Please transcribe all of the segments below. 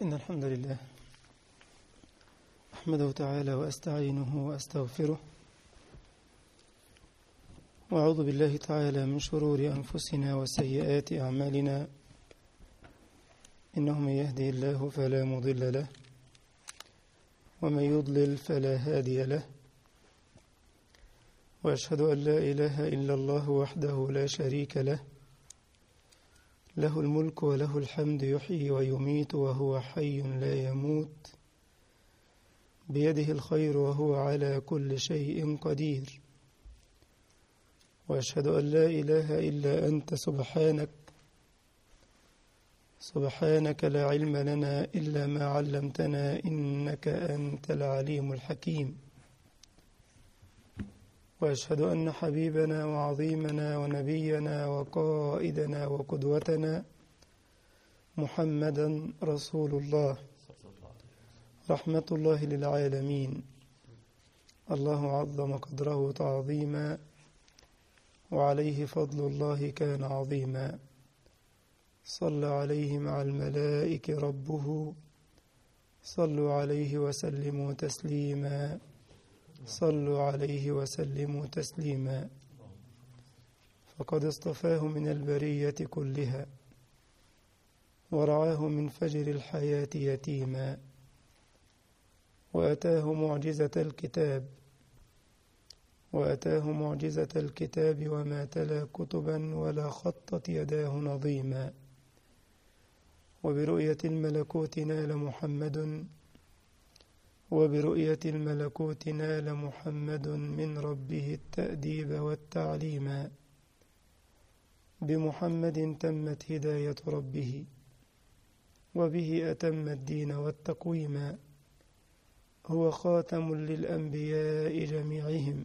إن الحمد لله أحمده تعالى وأستعينه وأستغفره وأعوذ بالله تعالى من شرور أنفسنا وسيئات أعمالنا إنه من يهدي الله فلا مضل له ومن يضلل فلا هادي له وأشهد أن لا إله إلا الله وحده لا شريك له له الملك وله الحمد يحيي ويميت وهو حي لا يموت بيده الخير وهو على كل شيء قدير واشهد ان لا اله الا انت سبحانك سبحانك لا علم لنا الا ما علمتنا انك انت العليم الحكيم واشهد ان حبيبنا وعظيمنا ونبينا وقائدنا وقدوتنا محمدا رسول الله رحمه الله للعالمين الله عظم قدره تعظيما وعليه فضل الله كان عظيما صلى عليه مع الملائكه ربه صلوا عليه وسلموا تسليما صلوا عليه وسلموا تسليما فقد اصطفاه من البريه كلها ورعاه من فجر الحياه يتيما واتاه معجزه الكتاب واتاه معجزه الكتاب وما تلا كتبا ولا خطت يداه نظيما وبرؤيه الملكوت نال محمد وبرؤية الملكوت نال محمد من ربه التأديب والتعليم بمحمد تمت هداية ربه وبه أتم الدين والتقويم هو خاتم للأنبياء جميعهم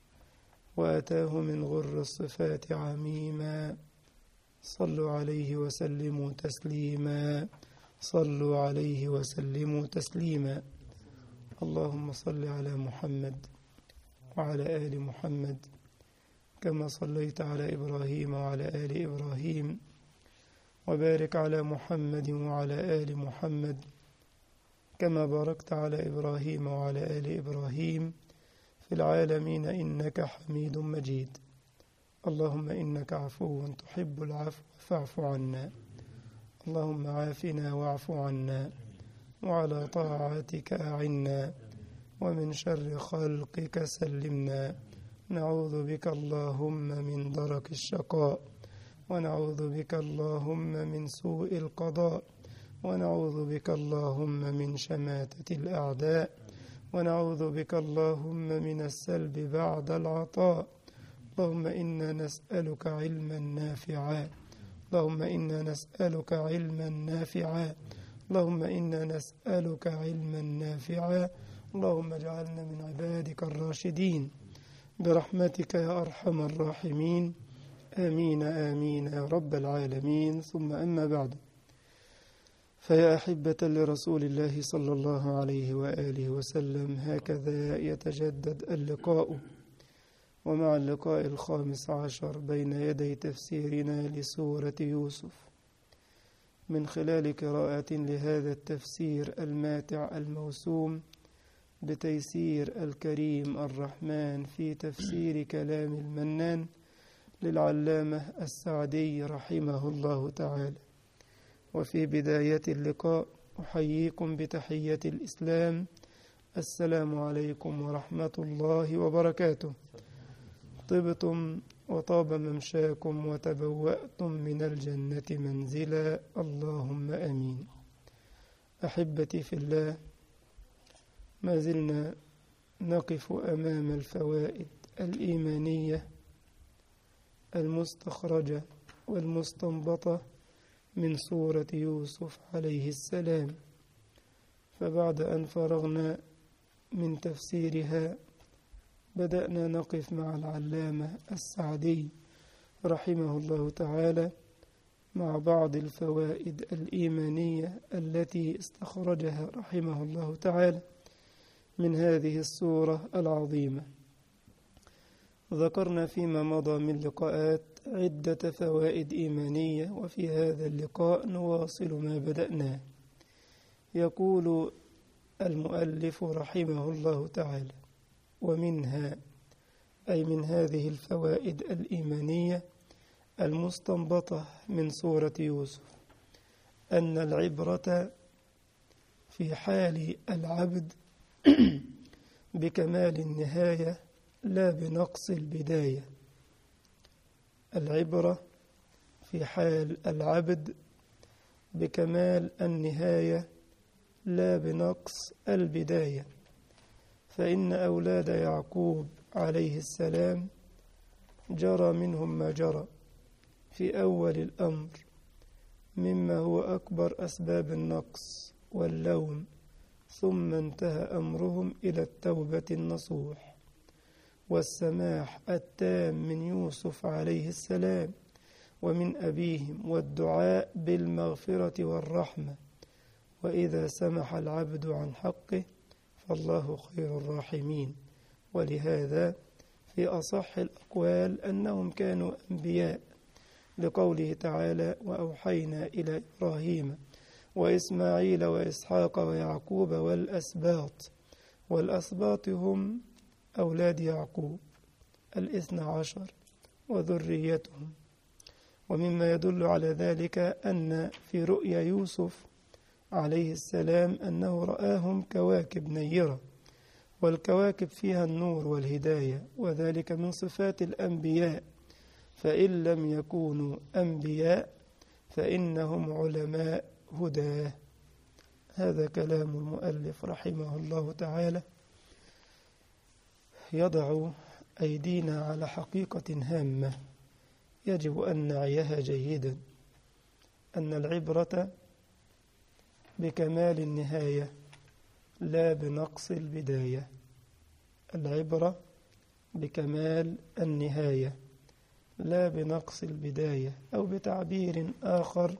وأتاه من غر الصفات عميما صلوا عليه وسلموا تسليما صلوا عليه وسلموا تسليما اللهم صل على محمد وعلى آل محمد كما صليت على إبراهيم وعلى آل إبراهيم وبارك على محمد وعلى آل محمد كما باركت على إبراهيم وعلى آل إبراهيم في العالمين إنك حميد مجيد اللهم إنك عفو تحب العفو فاعف عنا اللهم عافنا واعف عنا وعلى طاعتك أعنا ومن شر خلقك سلمنا نعوذ بك اللهم من درك الشقاء ونعوذ بك اللهم من سوء القضاء ونعوذ بك اللهم من شماتة الأعداء ونعوذ بك اللهم من السلب بعد العطاء اللهم إنا نسألك علما نافعا اللهم إنا نسألك علما نافعا اللهم إنا نسألك علما نافعا اللهم اجعلنا من عبادك الراشدين برحمتك يا أرحم الراحمين آمين آمين يا رب العالمين ثم أما بعد فيا أحبة لرسول الله صلى الله عليه وآله وسلم هكذا يتجدد اللقاء ومع اللقاء الخامس عشر بين يدي تفسيرنا لسورة يوسف من خلال قراءة لهذا التفسير الماتع الموسوم بتيسير الكريم الرحمن في تفسير كلام المنان للعلامة السعدي رحمه الله تعالى وفي بداية اللقاء أحييكم بتحية الإسلام السلام عليكم ورحمة الله وبركاته طبتم وطاب ممشاكم وتبوأتم من الجنة منزلا اللهم آمين أحبتي في الله ما زلنا نقف أمام الفوائد الإيمانية المستخرجة والمستنبطة من سورة يوسف عليه السلام فبعد أن فرغنا من تفسيرها بدأنا نقف مع العلامة السعدي رحمه الله تعالى مع بعض الفوائد الإيمانية التي استخرجها رحمه الله تعالى من هذه السورة العظيمة ذكرنا فيما مضى من لقاءات عدة فوائد إيمانية وفي هذا اللقاء نواصل ما بدأناه يقول المؤلف رحمه الله تعالى ومنها أي من هذه الفوائد الإيمانية المستنبطة من سورة يوسف أن العبرة في حال العبد بكمال النهاية لا بنقص البداية العبرة في حال العبد بكمال النهاية لا بنقص البداية فإن أولاد يعقوب عليه السلام جرى منهم ما جرى في أول الأمر مما هو أكبر أسباب النقص واللوم ثم انتهى أمرهم إلى التوبة النصوح والسماح التام من يوسف عليه السلام ومن أبيهم والدعاء بالمغفرة والرحمة وإذا سمح العبد عن حقه فالله خير الراحمين ولهذا في أصح الأقوال أنهم كانوا أنبياء لقوله تعالى وأوحينا إلى إبراهيم وإسماعيل وإسحاق ويعقوب والأسباط والأسباط هم أولاد يعقوب الاثنى عشر وذريتهم ومما يدل على ذلك أن في رؤيا يوسف عليه السلام أنه رآهم كواكب نيرة والكواكب فيها النور والهداية وذلك من صفات الأنبياء فإن لم يكونوا أنبياء فإنهم علماء هداه هذا كلام المؤلف رحمه الله تعالى يضع أيدينا على حقيقة هامة يجب أن نعيها جيدا أن العبرة بكمال النهاية لا بنقص البداية العبرة بكمال النهاية لا بنقص البداية أو بتعبير آخر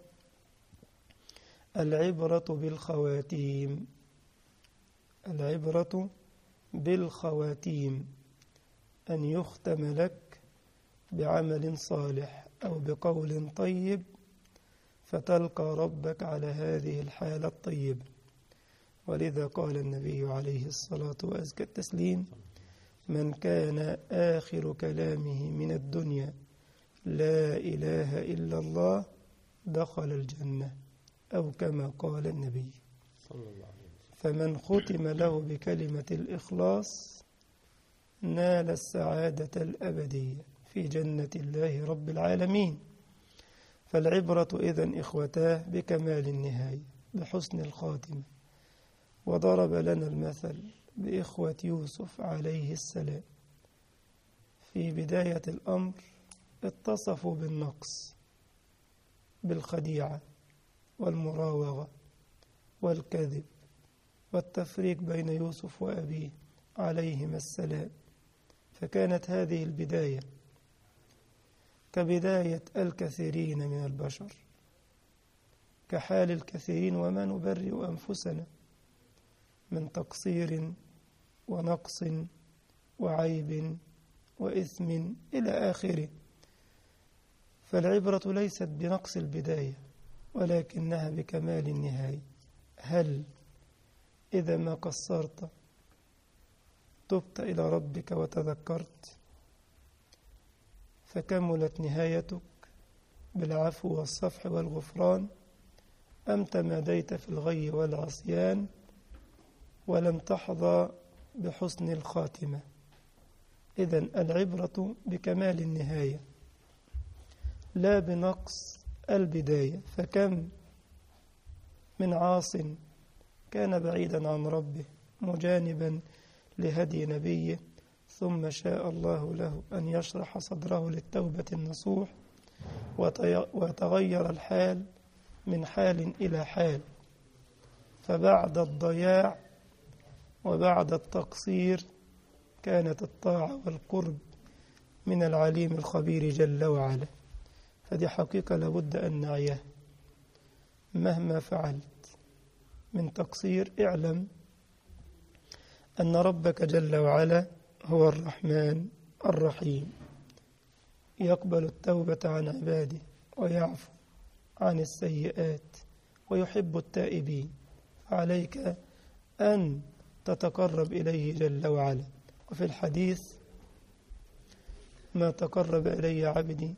العبرة بالخواتيم العبرة بالخواتيم أن يختم لك بعمل صالح أو بقول طيب فتلقى ربك على هذه الحالة الطيبة ولذا قال النبي عليه الصلاة وأزكى التسليم من كان آخر كلامه من الدنيا لا إله إلا الله دخل الجنة أو كما قال النبي صلى الله عليه وسلم فمن ختم له بكلمة الإخلاص نال السعادة الأبدية في جنة الله رب العالمين فالعبرة إذن إخوتاه بكمال النهاية بحسن الخاتمة وضرب لنا المثل بإخوة يوسف عليه السلام في بداية الأمر اتصفوا بالنقص بالخديعة والمراوغة والكذب والتفريق بين يوسف وأبيه عليهما السلام فكانت هذه البداية كبداية الكثيرين من البشر كحال الكثيرين وما نبرئ أنفسنا من تقصير ونقص وعيب وإثم إلى آخره فالعبرة ليست بنقص البداية ولكنها بكمال النهاية هل إذا ما قصرت تبت إلى ربك وتذكرت فكملت نهايتك بالعفو والصفح والغفران أم تماديت في الغي والعصيان ولم تحظى بحسن الخاتمة إذا العبرة بكمال النهاية لا بنقص البداية فكم من عاص كان بعيدا عن ربه مجانبا لهدي نبيه ثم شاء الله له أن يشرح صدره للتوبة النصوح وتغير الحال من حال إلى حال فبعد الضياع وبعد التقصير كانت الطاعة والقرب من العليم الخبير جل وعلا فدي حقيقة لابد أن نعيها مهما فعلت من تقصير اعلم أن ربك جل وعلا هو الرحمن الرحيم يقبل التوبة عن عباده ويعفو عن السيئات ويحب التائبين فعليك أن تتقرب إليه جل وعلا وفي الحديث ما تقرب إلي عبدي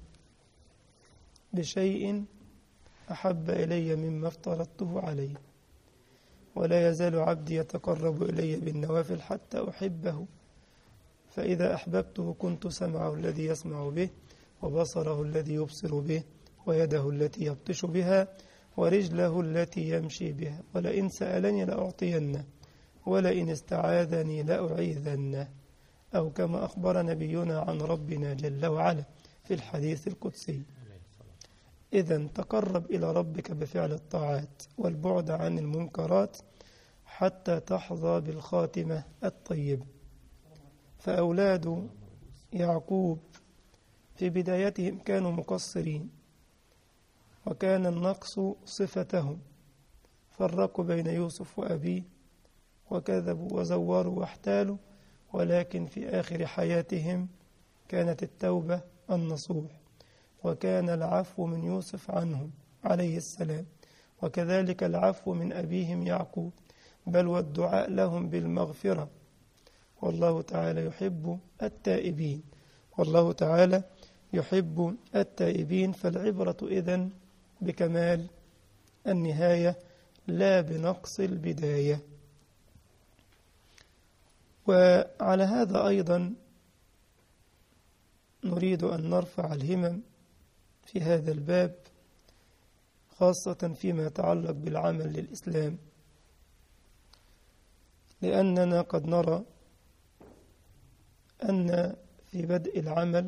بشيء أحب إلي مما افترضته عليه ولا يزال عبدي يتقرب إلي بالنوافل حتى أحبه فإذا أحببته كنت سمعه الذي يسمع به وبصره الذي يبصر به ويده التي يبطش بها ورجله التي يمشي بها ولئن سألني لأعطينه ولئن استعاذني لأعيذنه أو كما أخبر نبينا عن ربنا جل وعلا في الحديث القدسي إذا تقرب إلى ربك بفعل الطاعات والبعد عن المنكرات حتى تحظى بالخاتمة الطيبة فأولاد يعقوب في بدايتهم كانوا مقصرين وكان النقص صفتهم فرقوا بين يوسف وأبيه وكذبوا وزوروا واحتالوا ولكن في آخر حياتهم كانت التوبة النصوح وكان العفو من يوسف عنهم عليه السلام وكذلك العفو من أبيهم يعقوب بل والدعاء لهم بالمغفرة والله تعالى يحب التائبين والله تعالى يحب التائبين فالعبرة إذن بكمال النهاية لا بنقص البداية وعلى هذا أيضا نريد أن نرفع الهمم في هذا الباب خاصة فيما يتعلق بالعمل للإسلام لأننا قد نرى أن في بدء العمل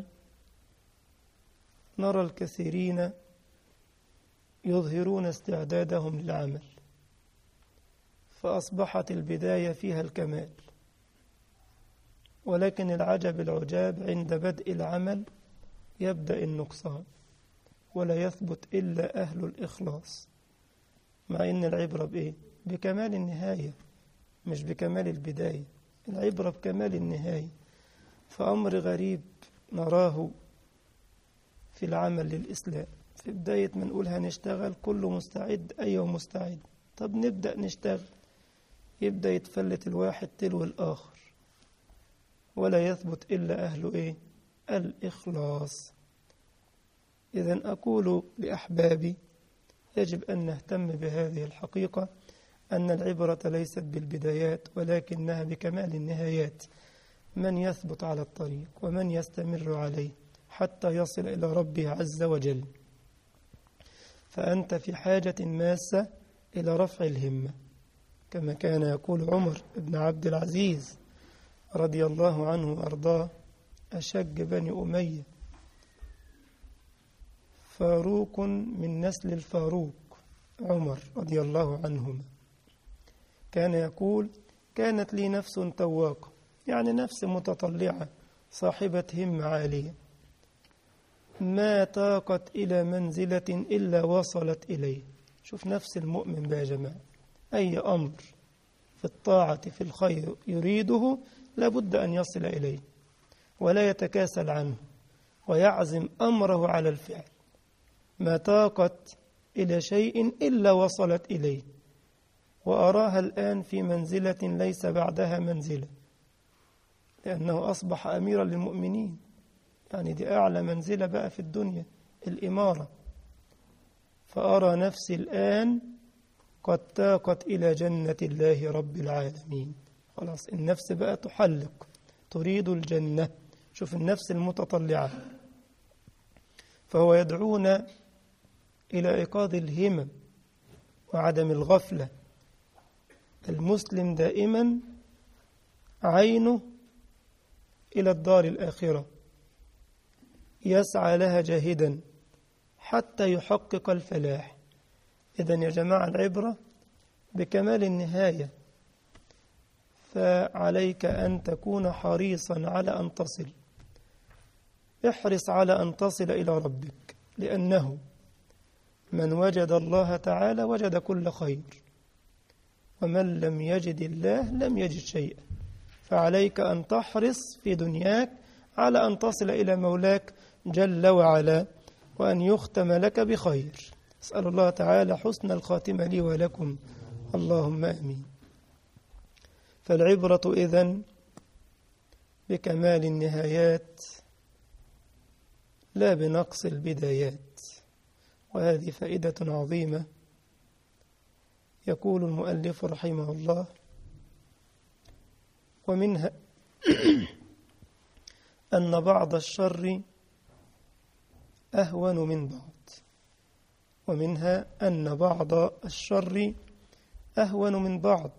نرى الكثيرين يظهرون استعدادهم للعمل فأصبحت البداية فيها الكمال ولكن العجب العجاب عند بدء العمل يبدأ النقصان ولا يثبت إلا أهل الإخلاص مع إن العبرة بإيه؟ بكمال النهاية مش بكمال البداية العبرة بكمال النهاية فأمر غريب نراه في العمل للإسلام في بداية ما نقول هنشتغل كله مستعد أيوه مستعد طب نبدأ نشتغل يبدأ يتفلت الواحد تلو الآخر ولا يثبت إلا أهل إيه الإخلاص إذا أقول لأحبابي يجب أن نهتم بهذه الحقيقة أن العبرة ليست بالبدايات ولكنها بكمال النهايات من يثبت على الطريق ومن يستمر عليه حتى يصل إلى ربه عز وجل فأنت في حاجة ماسة إلى رفع الهمة كما كان يقول عمر بن عبد العزيز رضي الله عنه وأرضاه أشج بني أمية فاروق من نسل الفاروق عمر رضي الله عنهما كان يقول كانت لي نفس تواقة يعني نفس متطلعة صاحبة همة عالية ما طاقت إلى منزلة إلا وصلت إليه شوف نفس المؤمن بقى يا جماعة أي أمر في الطاعة في الخير يريده لابد أن يصل إليه ولا يتكاسل عنه ويعزم أمره على الفعل ما طاقت إلى شيء إلا وصلت إليه وأراها الآن في منزلة ليس بعدها منزلة لأنه أصبح أميرا للمؤمنين يعني دي أعلى منزلة بقى في الدنيا الإمارة فأرى نفسي الآن قد تاقت إلى جنة الله رب العالمين خلاص النفس بقى تحلق تريد الجنة شوف النفس المتطلعة فهو يدعونا إلى إيقاظ الهمم وعدم الغفلة المسلم دائما عينه إلى الدار الآخرة يسعى لها جاهدا حتى يحقق الفلاح إذا يا جماعة العبرة بكمال النهاية فعليك أن تكون حريصا على أن تصل احرص على أن تصل إلى ربك لأنه من وجد الله تعالى وجد كل خير ومن لم يجد الله لم يجد شيئا فعليك أن تحرص في دنياك على أن تصل إلى مولاك جل وعلا وأن يختم لك بخير أسأل الله تعالى حسن الخاتمة لي ولكم اللهم آمين فالعبرة إذن بكمال النهايات لا بنقص البدايات وهذه فائدة عظيمة يقول المؤلف رحمه الله ومنها أن بعض الشر أهون من بعض ومنها أن بعض الشر أهون من بعض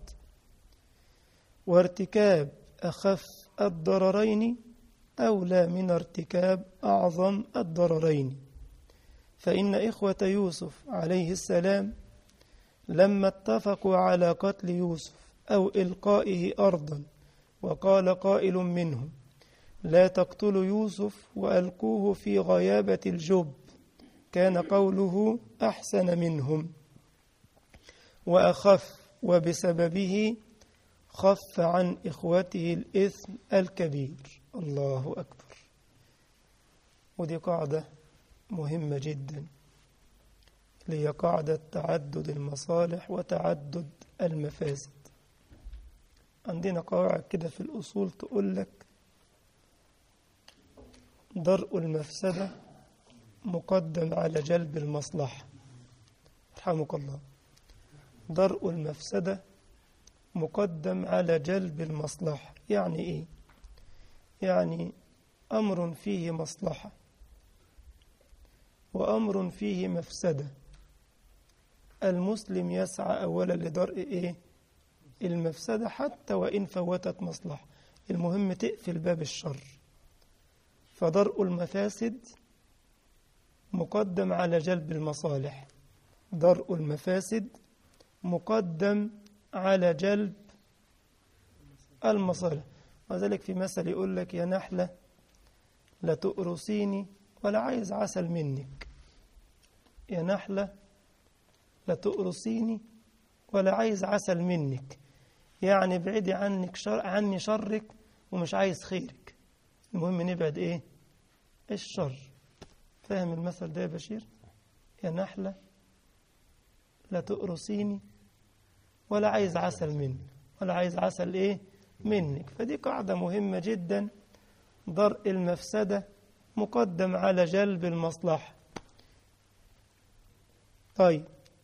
وارتكاب أخف الضررين أولى من ارتكاب أعظم الضررين فإن إخوة يوسف عليه السلام لما اتفقوا على قتل يوسف أو إلقائه أرضا وقال قائل منهم لا تقتلوا يوسف وألقوه في غيابة الجب كان قوله أحسن منهم وأخف وبسببه خف عن إخوته الإثم الكبير الله أكبر ودي قاعدة مهمة جدا هي قاعدة تعدد المصالح وتعدد المفاسد عندنا قواعد كده في الأصول تقول لك درء المفسدة مقدم على جلب المصلحة رحمك الله درء المفسدة مقدم على جلب المصلحة يعني إيه؟ يعني أمر فيه مصلحة وأمر فيه مفسدة المسلم يسعى أولا لدرء إيه؟ المفسدة حتى وإن فوتت مصلحة المهم تقفل باب الشر فدرء المفاسد مقدم على جلب المصالح درء المفاسد مقدم على جلب المصالح وذلك في مثل يقول لك يا نحلة لا تقرصيني ولا عايز عسل منك يا نحلة لا تقرصيني ولا عايز عسل منك يعني ابعدي عنك شر عني شرك ومش عايز خيرك المهم نبعد ايه الشر فاهم المثل ده يا بشير يا نحلة لا تقرصيني ولا عايز عسل مني ولا عايز عسل ايه منك فدي قاعدة مهمة جدا درء المفسدة مقدم على جلب المصلحة طيب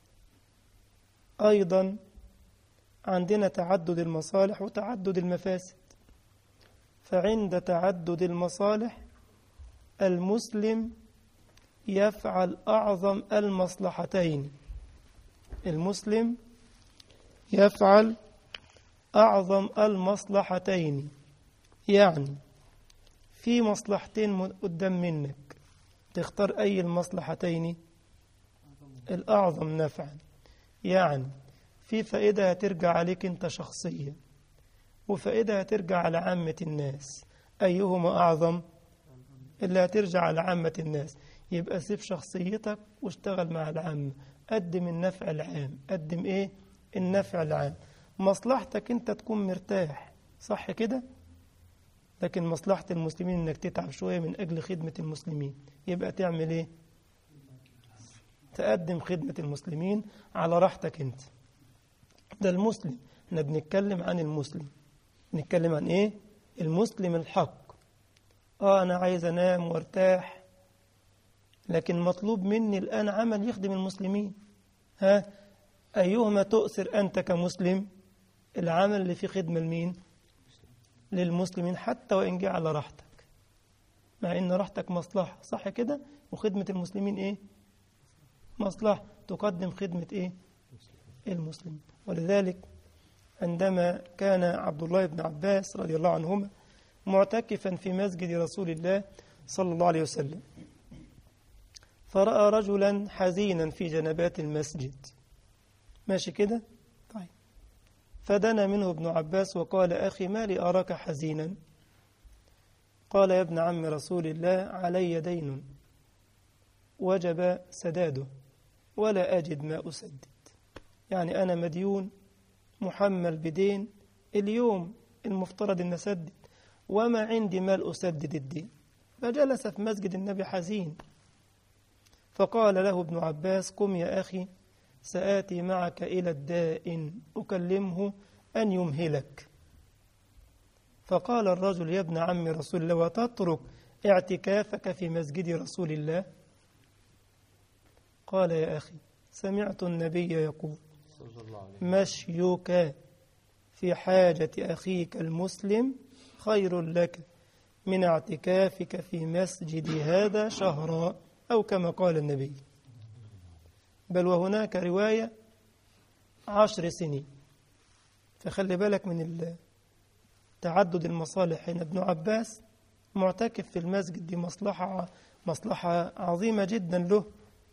أيضا عندنا تعدد المصالح وتعدد المفاسد فعند تعدد المصالح المسلم يفعل أعظم المصلحتين المسلم يفعل أعظم المصلحتين يعني في مصلحتين قدام منك تختار أي المصلحتين الأعظم نفعا يعني في فائدة هترجع عليك أنت شخصيا وفائدة هترجع على عامة الناس أيهما أعظم اللي هترجع على عامة الناس يبقى سيب شخصيتك واشتغل مع العامة قدم النفع العام قدم ايه النفع العام مصلحتك انت تكون مرتاح صح كده لكن مصلحة المسلمين انك تتعب شوية من اجل خدمة المسلمين يبقى تعمل ايه تقدم خدمة المسلمين على راحتك انت ده المسلم احنا بنتكلم عن المسلم بنتكلم عن ايه المسلم الحق اه انا عايز انام وارتاح لكن مطلوب مني الان عمل يخدم المسلمين ها ايهما تؤثر انت كمسلم العمل اللي فيه خدمه لمين للمسلمين حتى وان جه على راحتك مع ان راحتك مصلحه صح كده وخدمه المسلمين ايه مصلحه تقدم خدمه ايه المسلمين ولذلك عندما كان عبد الله بن عباس رضي الله عنهما معتكفا في مسجد رسول الله صلى الله عليه وسلم فرأى رجلا حزينا في جنبات المسجد ماشي كده طيب فدنا منه ابن عباس وقال أخي ما لي أراك حزينا قال يا ابن عم رسول الله علي دين وجب سداده ولا أجد ما أسدد يعني أنا مديون محمل بدين اليوم المفترض أن أسدد وما عندي مال أسدد الدين فجلس في مسجد النبي حزين فقال له ابن عباس قم يا أخي سآتي معك إلى الدائن أكلمه أن يمهلك فقال الرجل يا ابن عم رسول الله وتترك اعتكافك في مسجد رسول الله قال يا أخي سمعت النبي يقول صلى الله عليه وسلم مشيك في حاجة أخيك المسلم خير لك من اعتكافك في مسجد هذا شهرا أو كما قال النبي بل وهناك رواية عشر سنين فخلي بالك من ال- تعدد المصالح حين ابن عباس معتكف في المسجد دي مصلحة مصلحة عظيمة جدا له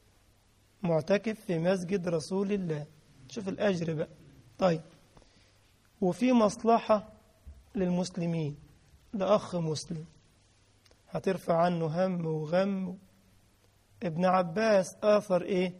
معتكف في مسجد رسول الله شوف الأجر بقى طيب وفي مصلحة للمسلمين لأخ مسلم هترفع عنه هم وغم ابن عباس آثر إيه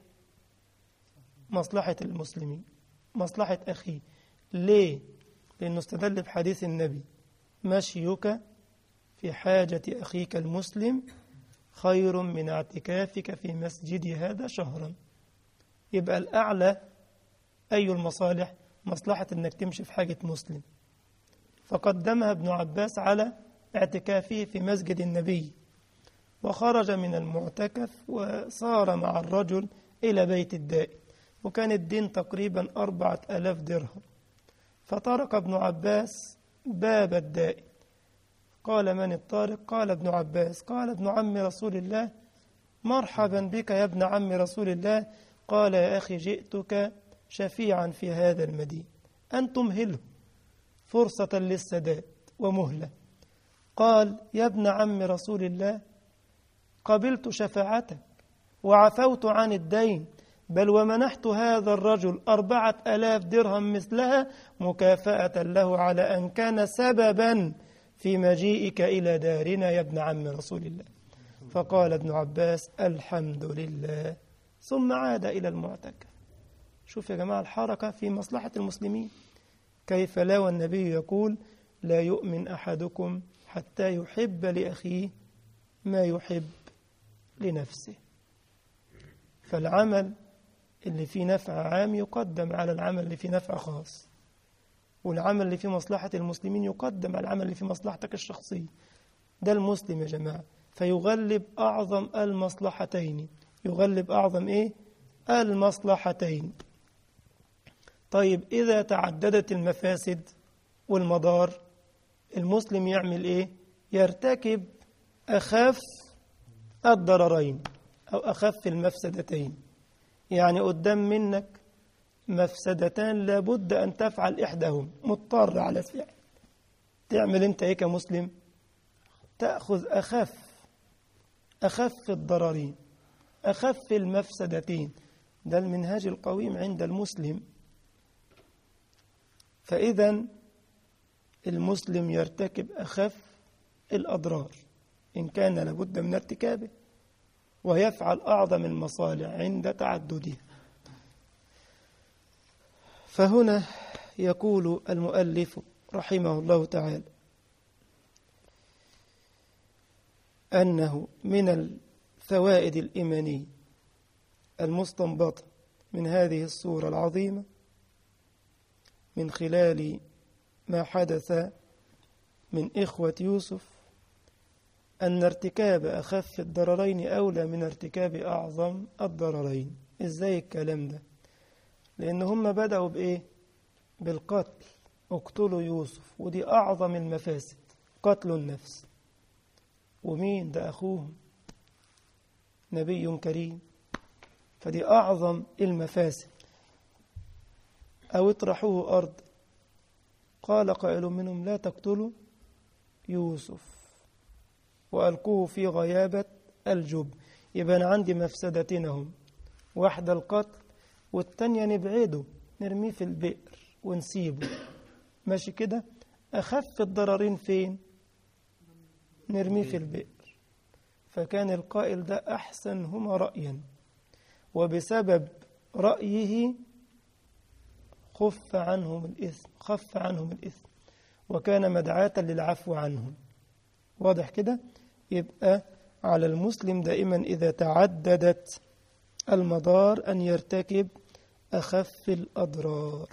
مصلحة المسلمين مصلحة أخيه ليه لأنه استدل بحديث النبي مشيك في حاجة أخيك المسلم خير من اعتكافك في مسجد هذا شهرا يبقى الأعلى أي المصالح مصلحة أنك تمشي في حاجة مسلم فقدمها ابن عباس على اعتكافه في مسجد النبي وخرج من المعتكف وصار مع الرجل إلى بيت الدائم وكان الدين تقريبا أربعة ألاف درهم فطرق ابن عباس باب الدائم قال من الطارق قال ابن عباس قال ابن عم رسول الله مرحبا بك يا ابن عم رسول الله قال يا أخي جئتك شفيعا في هذا المدين أن تمهله فرصة للسداد ومهلة قال يا ابن عم رسول الله قبلت شفاعتك وعفوت عن الدين بل ومنحت هذا الرجل أربعة ألاف درهم مثلها مكافأة له على أن كان سببا في مجيئك إلى دارنا يا ابن عم رسول الله فقال ابن عباس الحمد لله ثم عاد إلى المعتكف شوف يا جماعة الحركة في مصلحة المسلمين كيف لا والنبي يقول لا يؤمن أحدكم حتى يحب لأخيه ما يحب لنفسه فالعمل اللي فيه نفع عام يقدم على العمل اللي فيه نفع خاص والعمل اللي فيه مصلحة المسلمين يقدم على العمل اللي فيه مصلحتك الشخصية ده المسلم يا جماعة فيغلب أعظم المصلحتين يغلب أعظم إيه؟ المصلحتين طيب إذا تعددت المفاسد والمضار المسلم يعمل إيه؟ يرتكب أخف الضررين أو أخف المفسدتين يعني قدام منك مفسدتان لابد أن تفعل إحداهم مضطر على الفعل تعمل أنت إيه كمسلم تأخذ أخف أخف الضررين أخف المفسدتين ده المنهاج القويم عند المسلم فإذا المسلم يرتكب أخف الأضرار إن كان لابد من ارتكابه ويفعل أعظم المصالح عند تعددها فهنا يقول المؤلف رحمه الله تعالى أنه من الفوائد الإيمانية المستنبطة من هذه الصورة العظيمة من خلال ما حدث من إخوة يوسف أن ارتكاب أخف الضررين أولى من ارتكاب أعظم الضررين إزاي الكلام ده لأن هم بدأوا بإيه بالقتل اقتلوا يوسف ودي أعظم المفاسد قتل النفس ومين ده أخوهم نبي كريم فدي أعظم المفاسد أو اطرحوه أرض قال قائل منهم لا تقتلوا يوسف وألقوه في غيابة الجب يبقى أنا عندي مفسدتين هم واحدة القتل والتانية نبعده نرميه في البئر ونسيبه ماشي كده أخف الضررين فين نرميه في البئر فكان القائل ده أحسنهما رأيا وبسبب رأيه خف عنهم الإثم خف عنهم الإثم وكان مدعاة للعفو عنهم واضح كده يبقى على المسلم دائما إذا تعددت المضار أن يرتكب أخف الأضرار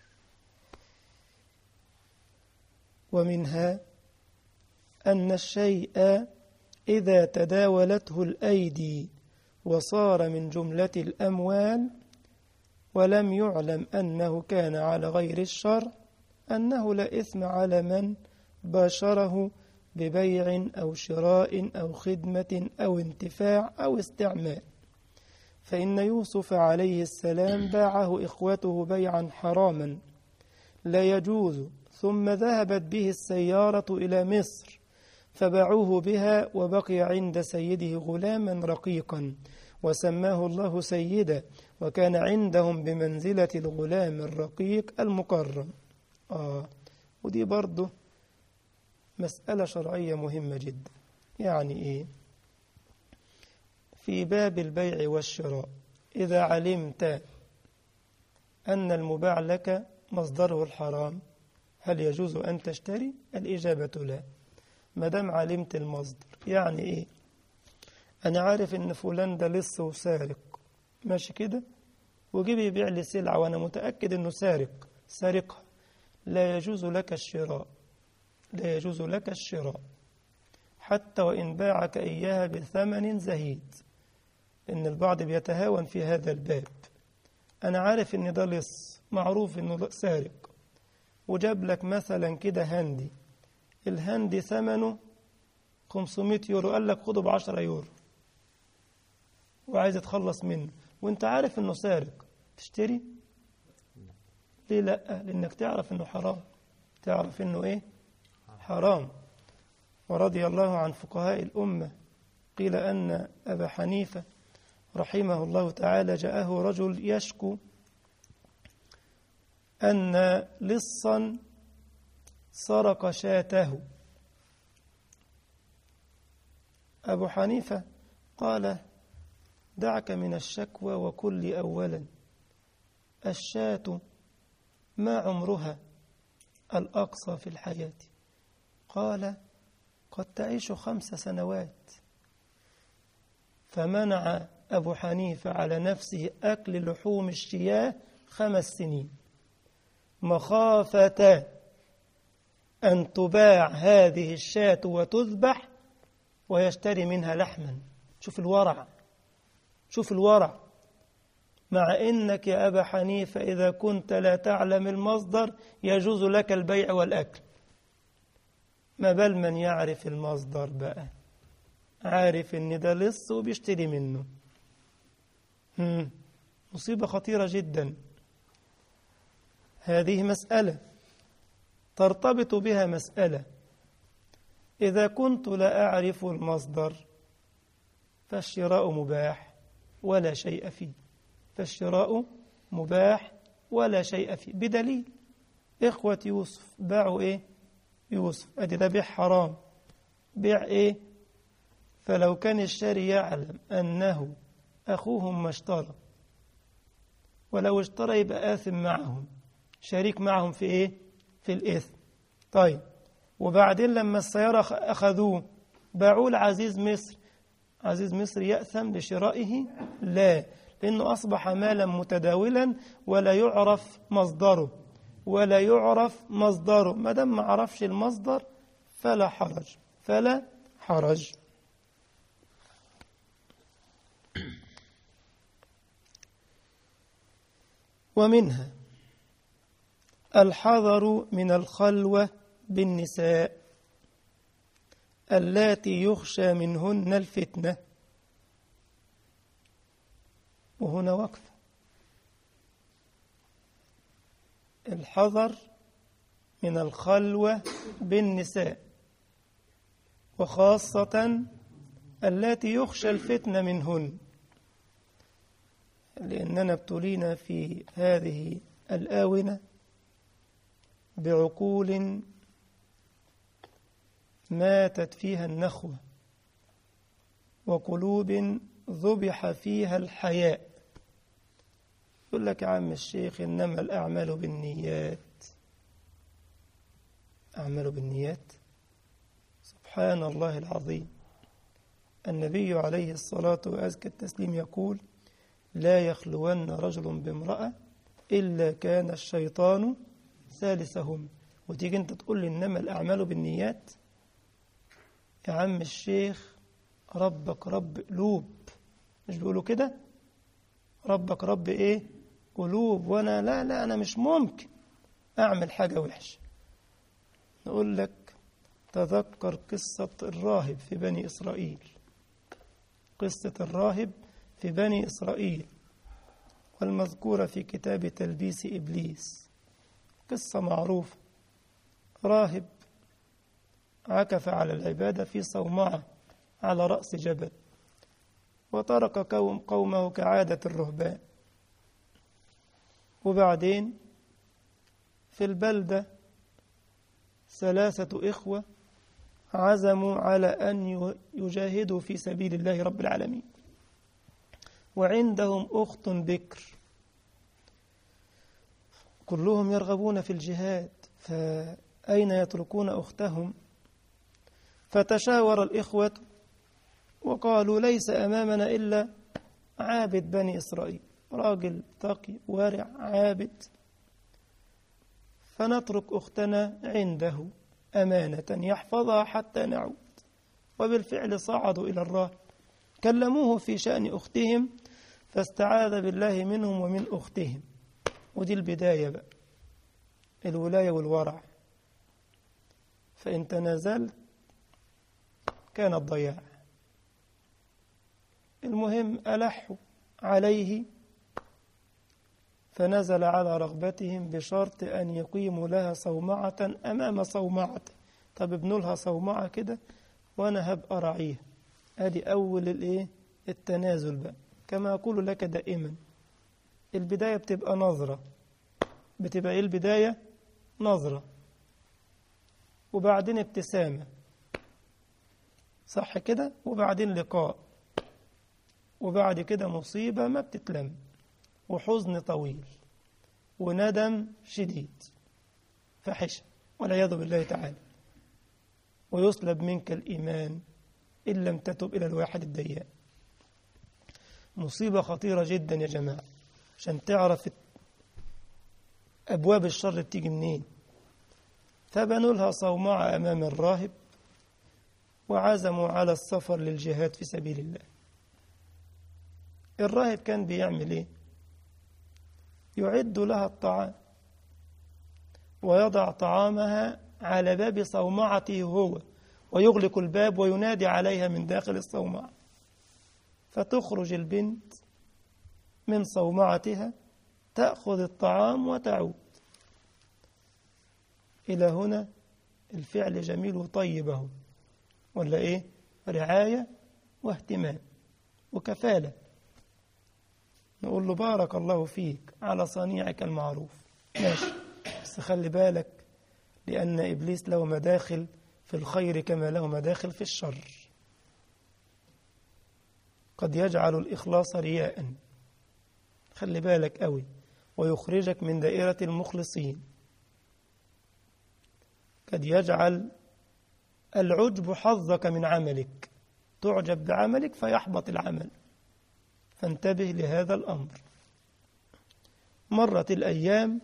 ومنها أن الشيء إذا تداولته الأيدي وصار من جملة الأموال ولم يعلم أنه كان على غير الشرع أنه لا إثم على من باشره ببيع أو شراء أو خدمة أو انتفاع أو استعمال فإن يوسف عليه السلام باعه إخوته بيعا حراما لا يجوز ثم ذهبت به السيارة إلى مصر فباعوه بها وبقي عند سيده غلاما رقيقا وسماه الله سيدا وكان عندهم بمنزلة الغلام الرقيق المكرم آه ودي برضه مسألة شرعية مهمة جدا يعني إيه في باب البيع والشراء إذا علمت أن المباع لك مصدره الحرام هل يجوز أن تشتري؟ الإجابة لا ما دام علمت المصدر يعني إيه؟ أنا عارف إن فلان ده لص وسارق ماشي كده وجيب يبيع لي سلعة وأنا متأكد إنه سارق سارقها لا يجوز لك الشراء لا يجوز لك الشراء حتى وإن باعك إياها بثمن زهيد إن البعض بيتهاون في هذا الباب أنا عارف إن ده لص معروف إنه سارق وجاب لك مثلا كده هندي الهندي ثمنه 500 يورو قال لك خده ب 10 يورو وعايز يتخلص منه وانت عارف انه سارق تشتري ليه لا لانك تعرف انه حرام تعرف انه ايه حرام ورضي الله عن فقهاء الامه قيل ان ابا حنيفه رحمه الله تعالى جاءه رجل يشكو ان لصا سرق شاته ابو حنيفه قال دعك من الشكوى وكل أولا الشاة ما عمرها الأقصى في الحياة قال قد تعيش خمس سنوات فمنع أبو حنيفة على نفسه أكل لحوم الشياه خمس سنين مخافة أن تباع هذه الشاة وتذبح ويشتري منها لحما شوف الورع شوف الورع مع إنك يا أبا حنيفة إذا كنت لا تعلم المصدر يجوز لك البيع والأكل ما بل من يعرف المصدر بقى عارف إن ده لص وبيشتري منه هم. مصيبة خطيرة جدا هذه مسألة ترتبط بها مسألة إذا كنت لا أعرف المصدر فالشراء مباح ولا شيء فيه فالشراء مباح ولا شيء فيه بدليل إخوة يوسف باعوا إيه يوسف أدي ده بيع حرام بيع إيه فلو كان الشاري يعلم أنه أخوهم ما اشترى ولو اشترى يبقى آثم معهم شريك معهم في إيه في الإثم طيب وبعدين لما السيارة أخذوه باعوه لعزيز مصر عزيز مصر يأثم بشرائه لا لأنه أصبح مالا متداولا ولا يعرف مصدره ولا يعرف مصدره ما دام ما عرفش المصدر فلا حرج فلا حرج ومنها الحذر من الخلوة بالنساء اللاتي يخشى منهن الفتنة وهنا وقفة الحذر من الخلوة بالنساء وخاصة اللاتي يخشى الفتنة منهن لأننا ابتلينا في هذه الآونة بعقول ماتت فيها النخوة وقلوب ذبح فيها الحياء يقول لك يا عم الشيخ إنما الأعمال بالنيات أعمال بالنيات سبحان الله العظيم النبي عليه الصلاة وأزكى التسليم يقول لا يخلون رجل بامرأة إلا كان الشيطان ثالثهم وتيجي انت تقول لي إنما الأعمال بالنيات يا عم الشيخ ربك رب قلوب مش بيقولوا كده ربك رب ايه قلوب وانا لا لا انا مش ممكن اعمل حاجة وحشة نقول لك تذكر قصة الراهب في بني إسرائيل قصة الراهب في بني إسرائيل والمذكورة في كتاب تلبيس إبليس قصة معروفة راهب عكف على العبادة في صومعة على رأس جبل وترك قوم قومه كعادة الرهبان وبعدين في البلدة ثلاثة إخوة عزموا على أن يجاهدوا في سبيل الله رب العالمين وعندهم أخت بكر كلهم يرغبون في الجهاد فأين يتركون أختهم فتشاور الإخوة وقالوا ليس أمامنا إلا عابد بني إسرائيل راجل تقي ورع عابد فنترك أختنا عنده أمانة يحفظها حتى نعود وبالفعل صعدوا إلى الراهب كلموه في شأن أختهم فاستعاذ بالله منهم ومن أختهم ودي البداية بقى الولاية والورع فإن تنازلت كان الضياع المهم ألحوا عليه فنزل على رغبتهم بشرط أن يقيموا لها صومعة أمام صومعة طب ابنوا لها صومعة كده وأنا هبقى راعيها أدي أول الإيه التنازل بقى كما أقول لك دائما البداية بتبقى نظرة بتبقى إيه البداية نظرة وبعدين ابتسامة صح كده وبعدين لقاء وبعد كده مصيبة ما بتتلم وحزن طويل وندم شديد فحشة والعياذ بالله تعالى ويسلب منك الإيمان إن لم تتب إلى الواحد الديان مصيبة خطيرة جدا يا جماعة عشان تعرف أبواب الشر بتيجي منين فبنوا لها صومعة أمام الراهب وعزموا على السفر للجهاد في سبيل الله الراهب كان بيعمل ايه يعد لها الطعام ويضع طعامها على باب صومعته هو ويغلق الباب وينادي عليها من داخل الصومعة فتخرج البنت من صومعتها تأخذ الطعام وتعود إلى هنا الفعل جميل وطيب اهو ولا إيه رعاية واهتمام وكفالة نقول له بارك الله فيك على صنيعك المعروف ماشي بس خلي بالك لأن إبليس له مداخل في الخير كما له مداخل في الشر قد يجعل الإخلاص رياء خلي بالك قوي ويخرجك من دائرة المخلصين قد يجعل العجب حظك من عملك تعجب بعملك فيحبط العمل فانتبه لهذا الأمر مرت الأيام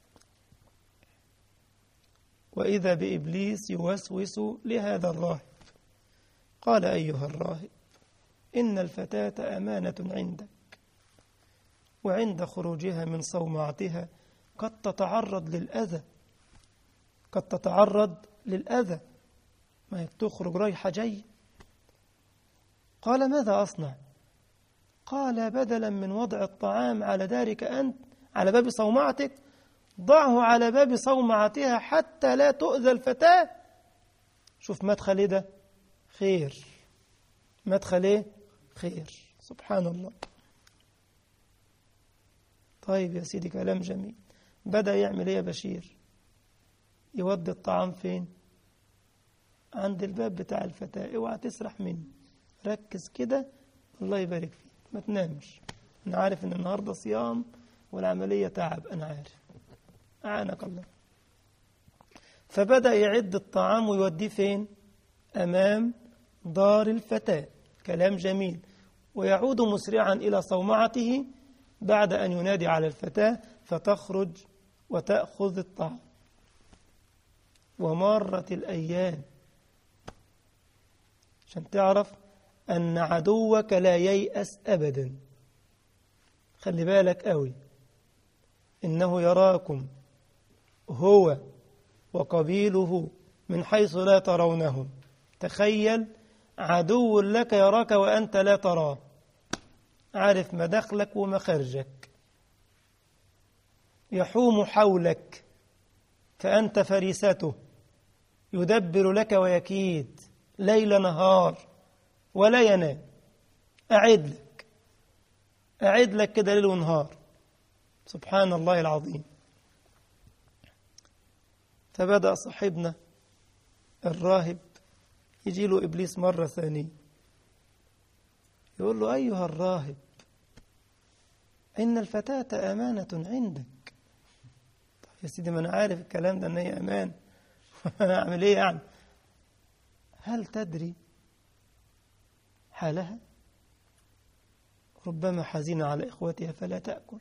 وإذا بإبليس يوسوس لهذا الراهب قال أيها الراهب إن الفتاة أمانة عندك وعند خروجها من صومعتها قد تتعرض للأذى قد تتعرض للأذى ما هي تخرج رايحة جاي قال ماذا أصنع قال بدلا من وضع الطعام على دارك أنت على باب صومعتك ضعه على باب صومعتها حتى لا تؤذى الفتاة شوف مدخل إيه ده خير مدخل إيه خير سبحان الله طيب يا سيدي كلام جميل بدأ يعمل إيه يا بشير يودي الطعام فين عند الباب بتاع الفتاة اوعى تسرح مني ركز كده الله يبارك فيك ما تنامش أنا عارف إن النهاردة صيام والعملية تعب أنا عارف أعانك الله فبدأ يعد الطعام ويوديه فين أمام دار الفتاة كلام جميل ويعود مسرعا إلى صومعته بعد أن ينادي على الفتاة فتخرج وتأخذ الطعام ومرت الأيام عشان تعرف أن عدوك لا ييأس أبدا خلي بالك قوي إنه يراكم هو وقبيله من حيث لا ترونهم تخيل عدو لك يراك وأنت لا تراه عارف مدخلك ومخرجك يحوم حولك فأنت فريسته يدبر لك ويكيد ليل نهار ولا ينام أعد لك أعد لك كده ليل ونهار سبحان الله العظيم فبدأ صاحبنا الراهب يجي له إبليس مرة ثانية يقول له أيها الراهب إن الفتاة أمانة عندك طيب يا سيدي ما أنا عارف الكلام ده إن هي أمان أنا أعمل إيه يعني هل تدري حالها ربما حزينة على إخوتها فلا تأكل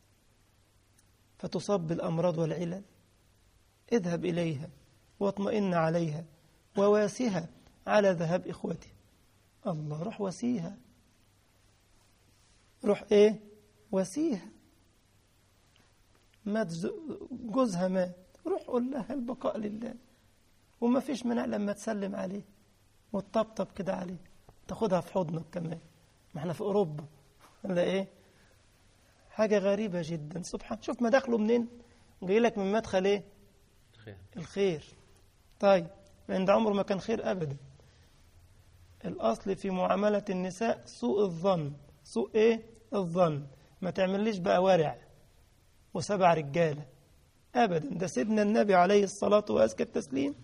فتصاب بالأمراض والعلل اذهب إليها واطمئن عليها وواسها على ذهاب إخوتها الله روح وسيها روح إيه وسيها مات جوزها مات روح قول لها البقاء لله وما فيش منع لما تسلم عليه وتطبطب كده عليه تاخدها في حضنك كمان ما احنا في أوروبا ولا إيه حاجة غريبة جدا سبحان شوف مداخله منين جاي لك من مدخل إيه خير الخير طيب عند عمره ما كان خير أبدا الأصل في معاملة النساء سوء الظن سوء إيه الظن ما تعمليش بقى ورع وسبع رجالة أبدا ده سيدنا النبي عليه الصلاة وأزكى التسليم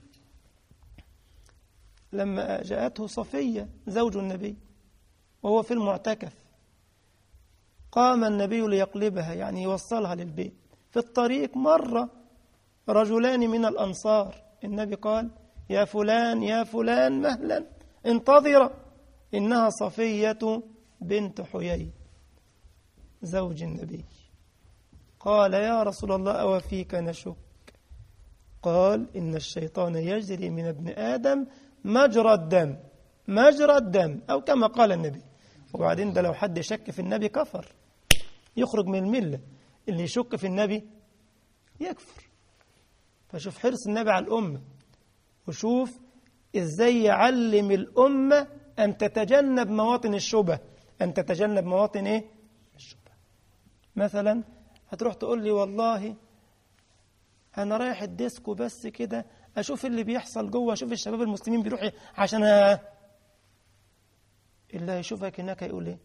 لما جاءته صفية زوج النبي وهو في المعتكف قام النبي ليقلبها يعني يوصلها للبيت في الطريق مر رجلان من الأنصار النبي قال يا فلان يا فلان مهلا انتظر إنها صفية بنت حيي زوج النبي قال يا رسول الله أو فيك نشك قال إن الشيطان يجري من ابن آدم مجرى الدم مجرى الدم أو كما قال النبي وبعدين ده لو حد شك في النبي كفر يخرج من الملة اللي يشك في النبي يكفر فشوف حرص النبي على الأمة وشوف إزاي يعلم الأمة أن تتجنب مواطن الشبه أن تتجنب مواطن إيه؟ الشبه مثلا هتروح تقول لي والله أنا رايح الديسكو بس كده أشوف اللي بيحصل جوه أشوف الشباب المسلمين بيروحوا عشان ها اللي هيشوفك هناك هيقول إيه؟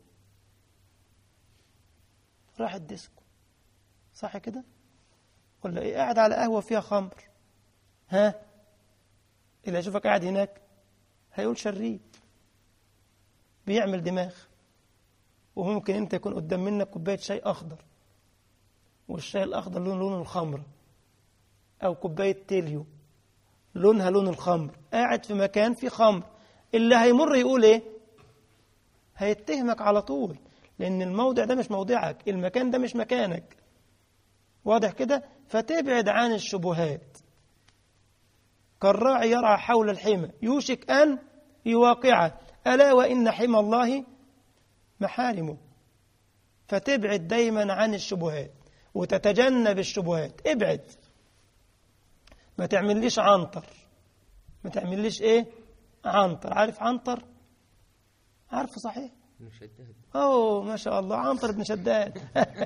راح الديسكو صح كده؟ ولا إيه قاعد على قهوة فيها خمر ها؟ اللي هيشوفك قاعد هناك هيقول شريب بيعمل دماغ وممكن انت يكون قدام منك كوبايه شاي اخضر والشاي الاخضر لون لون الخمر او كوبايه تيليو لونها لون الخمر قاعد في مكان فيه خمر اللي هيمر يقول ايه هيتهمك على طول لان الموضع ده مش موضعك المكان ده مش مكانك واضح كده فتبعد عن الشبهات كالراعي يرعى حول الحمى يوشك أن يواقعه ألا وإن حمى الله محارمه فتبعد دايما عن الشبهات وتتجنب الشبهات ابعد ما تعمليش عنطر ما تعمليش ايه عنطر عارف عنطر عارفه صحيح مشدد اوه ما شاء الله عنتر بن شداد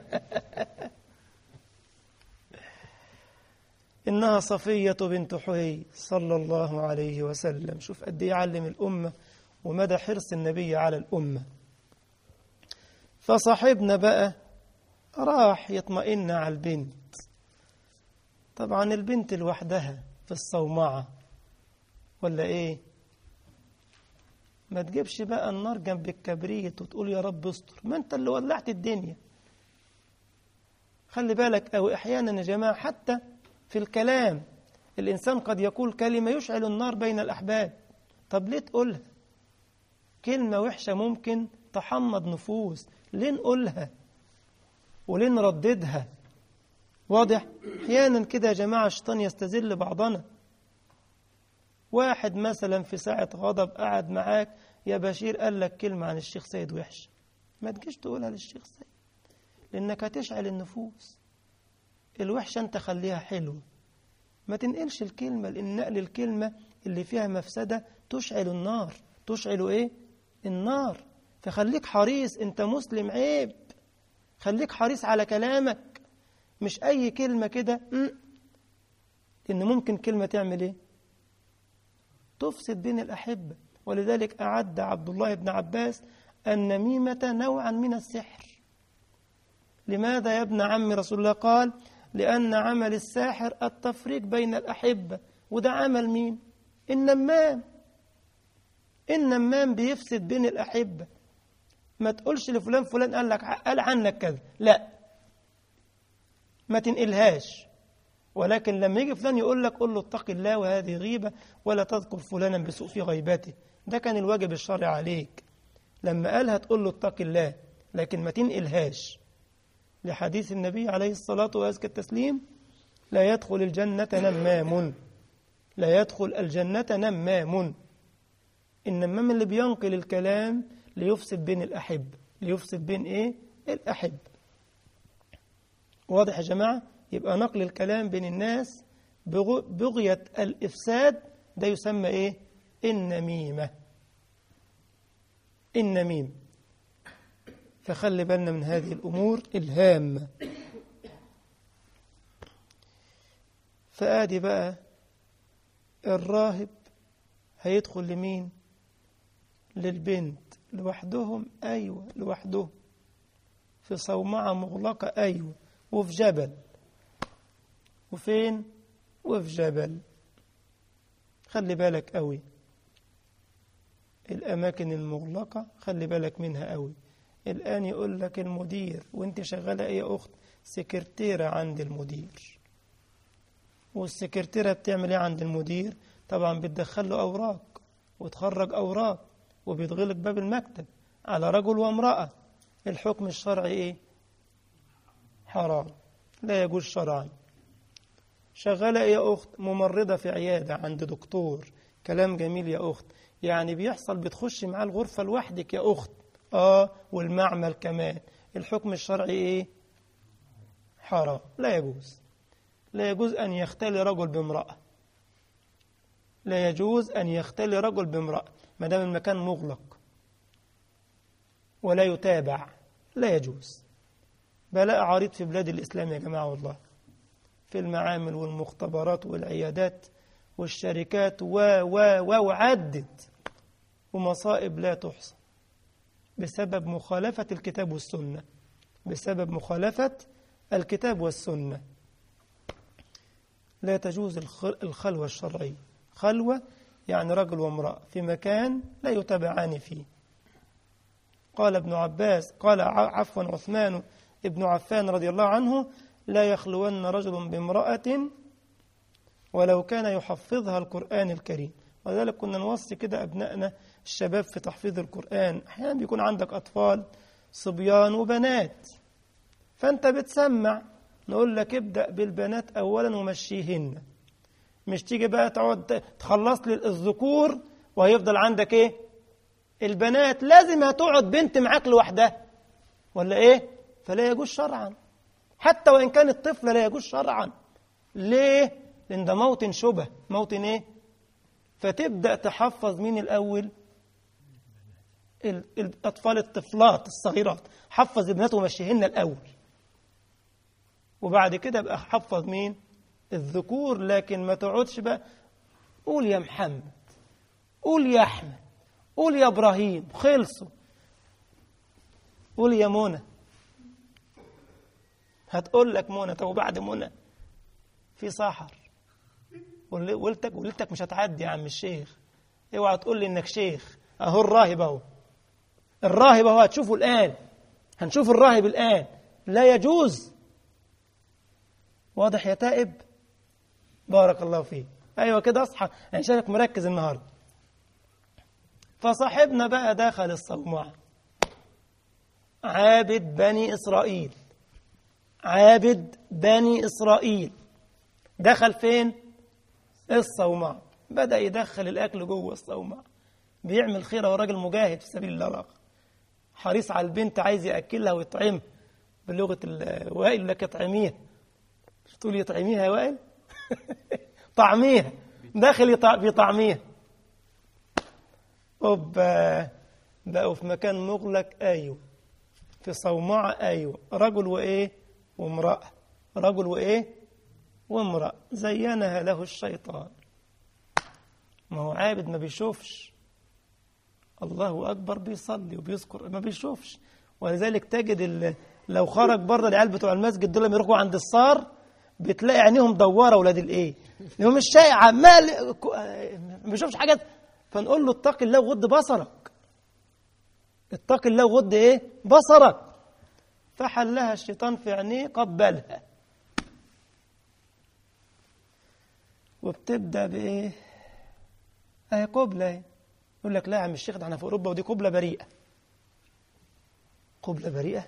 إنها صفية بنت حيي صلى الله عليه وسلم شوف قد إيه يعلم الأمة ومدى حرص النبي على الأمة فصاحبنا بقى راح يطمئن على البنت طبعا البنت لوحدها في الصومعة ولا إيه ما تجيبش بقى النار جنب الكبريت وتقول يا رب استر ما انت اللي ولعت الدنيا خلي بالك أو أحيانا يا جماعة حتى في الكلام الإنسان قد يقول كلمة يشعل النار بين الأحباب طب ليه تقولها كلمة وحشة ممكن تحمض نفوس ليه نقولها وليه نرددها واضح احيانا كده يا جماعه الشيطان يستذل بعضنا واحد مثلا في ساعة غضب قعد معاك يا بشير قال لك كلمة عن الشيخ سيد وحش ما تجيش تقولها للشيخ سيد لأنك هتشعل النفوس الوحشة أنت خليها حلوة ما تنقلش الكلمة لأن نقل الكلمة اللي فيها مفسدة تشعل النار تشعل إيه؟ النار فخليك حريص أنت مسلم عيب خليك حريص على كلامك مش أي كلمة كده إن ممكن كلمة تعمل إيه؟ تفسد بين الأحبة ولذلك أعد عبد الله بن عباس النميمة نوعا من السحر لماذا يا ابن عم رسول الله قال لأن عمل الساحر التفريق بين الأحبة وده عمل مين النمام النمام بيفسد بين الأحبة ما تقولش لفلان فلان قال لك قال عنك كذا لا ما تنقلهاش ولكن لما يجي فلان يقول لك قل له اتق الله وهذه غيبة ولا تذكر فلانا بسوء في غيبته ده كان الواجب الشرعي عليك لما قالها تقول له اتق الله لكن ما تنقلهاش لحديث النبي عليه الصلاة وأزكى التسليم لا يدخل الجنة نمام لا يدخل الجنة نمام النمام اللي بينقل الكلام ليفسد بين الأحب ليفسد بين إيه؟ الأحب واضح يا جماعة؟ يبقى نقل الكلام بين الناس بغية الإفساد ده يسمى إيه؟ النميمة النميم فخلي بالنا من هذه الأمور الهامة فآدي بقى الراهب هيدخل لمين للبنت لوحدهم أيوة لوحدهم في صومعة مغلقة أيوة وفي جبل وفين وفي جبل خلي بالك قوي الأماكن المغلقة خلي بالك منها قوي الآن يقول لك المدير وانت شغالة ايه يا أخت سكرتيرة عند المدير والسكرتيرة بتعمل ايه عند المدير طبعا بتدخل له أوراق وتخرج أوراق وبيتغلق باب المكتب على رجل وامرأة الحكم الشرعي ايه حرام لا يجوز شرعا شغالة ايه يا أخت ممرضة في عيادة عند دكتور كلام جميل يا أخت يعني بيحصل بتخش معاه الغرفة لوحدك يا أخت آه والمعمل كمان الحكم الشرعي إيه حرام لا يجوز لا يجوز أن يختلي رجل بامرأة لا يجوز أن يختلي رجل بامرأة ما دام المكان مغلق ولا يتابع لا يجوز بلاء عريض في بلاد الإسلام يا جماعة والله في المعامل والمختبرات والعيادات والشركات و و و وعدت ومصائب لا تحصى بسبب مخالفة الكتاب والسنة بسبب مخالفة الكتاب والسنة لا تجوز الخلوة الشرعية خلوة يعني رجل وامرأة في مكان لا يتابعان فيه قال ابن عباس قال عفوا عثمان ابن عفان رضي الله عنه لا يخلون رجل بامرأة ولو كان يحفظها القرآن الكريم ولذلك كنا نوصي كده أبنائنا الشباب في تحفيظ القرآن أحيانا بيكون عندك أطفال صبيان وبنات فأنت بتسمع نقول لك ابدأ بالبنات أولا ومشيهن مش تيجي بقى تقعد تخلص لي الذكور وهيفضل عندك ايه البنات لازم هتقعد بنت معاك لوحدها ولا ايه فلا يجوز شرعا حتى وإن كانت طفلة لا يجوز شرعا ليه لأن ده موطن شبه موطن ايه فتبدأ تحفظ مين الأول الأطفال الطفلات الصغيرات حفظ ابنته ومشيهن الأول وبعد كده بقى حفظ مين الذكور لكن ما تقعدش بقى قول يا محمد قول يا أحمد قول يا إبراهيم خلصوا قول يا منى هتقول لك منى طب وبعد منى في سحر ولدتك ولدتك مش هتعدي يا عم الشيخ اوعى تقول لي انك شيخ اهو الراهب اهو الراهب اهو هتشوفه الان هنشوف الراهب الان لا يجوز واضح يا تائب بارك الله فيك ايوه كده اصحى انا شايفك مركز النهارده فصاحبنا بقى دخل الصومعه عابد بني اسرائيل عابد بني إسرائيل دخل فين الصومعة بدأ يدخل الأكل جوه الصومعة بيعمل خير هو راجل مجاهد في سبيل الله الآخر حريص على البنت عايز يأكلها ويطعمها بلغة وائل يقول لك اطعميها مش تقول يطعميها يا وائل طعميها داخل يطع- بيطعميها أوبا بقوا في مكان مغلق أيوه في صومعة أيوه رجل وإيه وامرأة رجل وإيه وامرأة زينها له الشيطان ما هو عابد ما بيشوفش الله أكبر بيصلي وبيذكر ما بيشوفش ولذلك تجد ال- لو خرج بره العيال بتوع المسجد دول لما يروحوا عند الصار بتلاقي عينيهم دواره ولاد الايه لهم مش شايف عمال ك- ما بيشوفش حاجه فنقول له اتق الله وغض بصرك اتق الله وغض ايه بصرك فحلها الشيطان في عينيه قبلها وبتبدا بايه اهي قبله اهي يقول لك لا يا عم الشيخ ده احنا في اوروبا ودي قبله بريئه قبله بريئه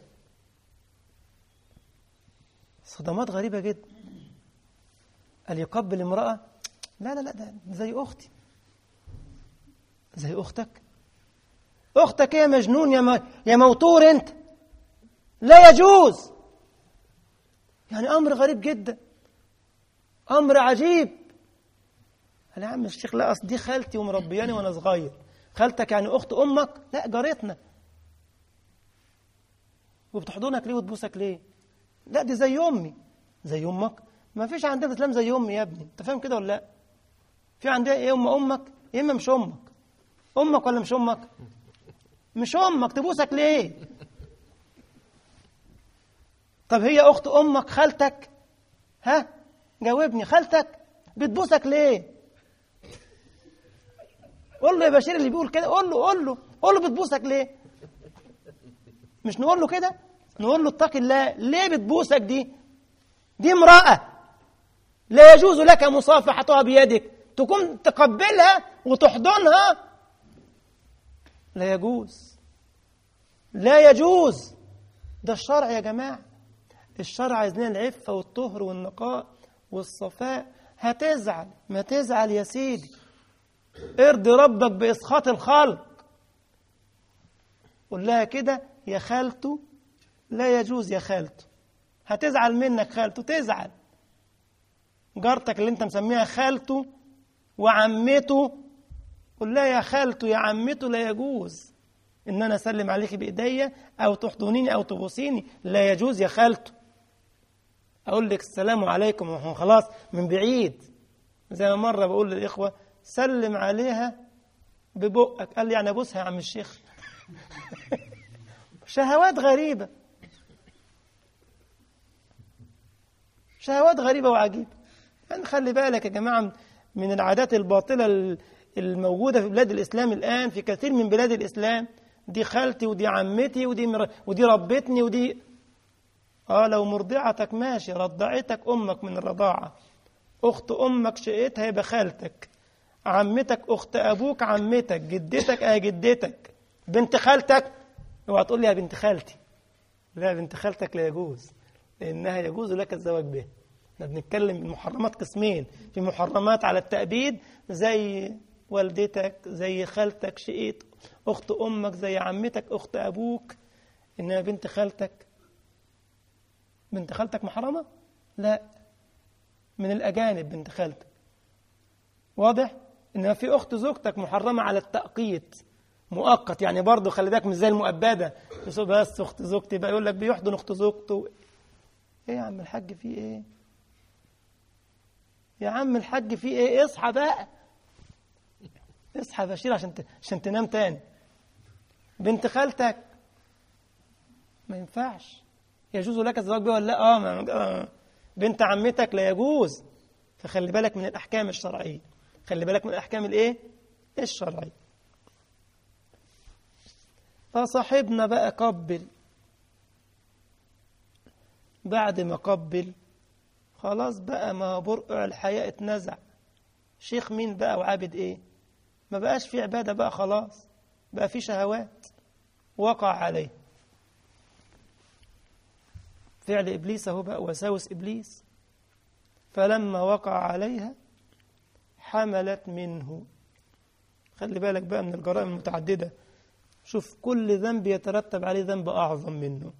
صدمات غريبه جدا قال يقبل امراه لا لا لا ده زي اختي زي اختك اختك يا مجنون يا م... يا موتور انت لا يجوز يعني امر غريب جدا امر عجيب قال يا عم الشيخ لا اصل دي خالتي ومربياني وانا صغير خالتك يعني اخت امك لا جارتنا وبتحضنك ليه وتبوسك ليه لا دي زي امي زي امك ما فيش عندنا في الاسلام زي امي يا ابني انت فاهم كده ولا لا في عندنا ايه ام امك يا اما مش امك امك ولا مش امك مش امك تبوسك ليه طب هي اخت امك خالتك ها جاوبني خالتك بتبوسك ليه قول له يا بشير اللي بيقول كده قول له قول له قول له بتبوسك ليه مش نقول له كده نقول له اتق الله ليه بتبوسك دي دي امرأة لا يجوز لك مصافحتها بيدك تكون تقبلها وتحضنها لا يجوز لا يجوز ده الشرع يا جماعة الشرع عايز لنا العفة والطهر والنقاء والصفاء هتزعل ما تزعل يا سيدي ارضي ربك بإسخاط الخلق قول لها كده يا خالته لا يجوز يا خالته هتزعل منك خالته تزعل جارتك اللي انت مسميها خالته وعمته قول لها يا خالته يا عمته لا يجوز ان انا اسلم عليك بايديا او تحضنيني او تبوسيني لا يجوز يا خالته اقول لك السلام عليكم وهو خلاص من بعيد زي ما مره بقول للاخوه سلم عليها ببقك قال لي يعني ابوسها يا عم الشيخ شهوات غريبه شهوات غريبه وعجيبه يعني خلي بالك يا جماعه من العادات الباطله الموجوده في بلاد الاسلام الان في كثير من بلاد الاسلام دي خالتي ودي عمتي ودي مر... ودي ربتني ودي اه لو مرضعتك ماشي رضعتك امك من الرضاعه اخت امك شقيتها يبقى خالتك عمتك اخت ابوك عمتك جدتك اه جدتك بنت خالتك اوعى تقول لي يا بنت خالتي لا بنت خالتك لا يجوز لانها يجوز لك الزواج بها احنا بنتكلم المحرمات قسمين في محرمات على التأبيد زي والدتك زي خالتك شقيت اخت امك زي عمتك اخت ابوك انها بنت خالتك بنت خالتك محرمه لا من الاجانب بنت خالتك واضح انما في اخت زوجتك محرمه على التأقيت مؤقت يعني برضه خلي بالك مش زي المؤبده بس اخت زوجتي بقى يقول لك بيحضن اخت زوجته ايه يا عم الحاج في ايه يا عم الحاج في ايه اصحى بقى اصحى بشير عشان ت... عشان تنام تاني بنت خالتك ما ينفعش يجوز لك الزواج بها ولا لا اه, ما... آه. بنت عمتك لا يجوز فخلي بالك من الاحكام الشرعيه خلي بالك من الاحكام الايه الشرعيه فصاحبنا بقى قبل بعد ما قبل خلاص بقى ما برقع الحياة اتنزع شيخ مين بقى وعابد ايه ما بقاش في عبادة بقى خلاص بقى في شهوات وقع عليه فعل إبليس هو بقى وساوس إبليس فلما وقع عليها حملت منه خلي بالك بقى من الجرائم المتعددة شوف كل ذنب يترتب عليه ذنب أعظم منه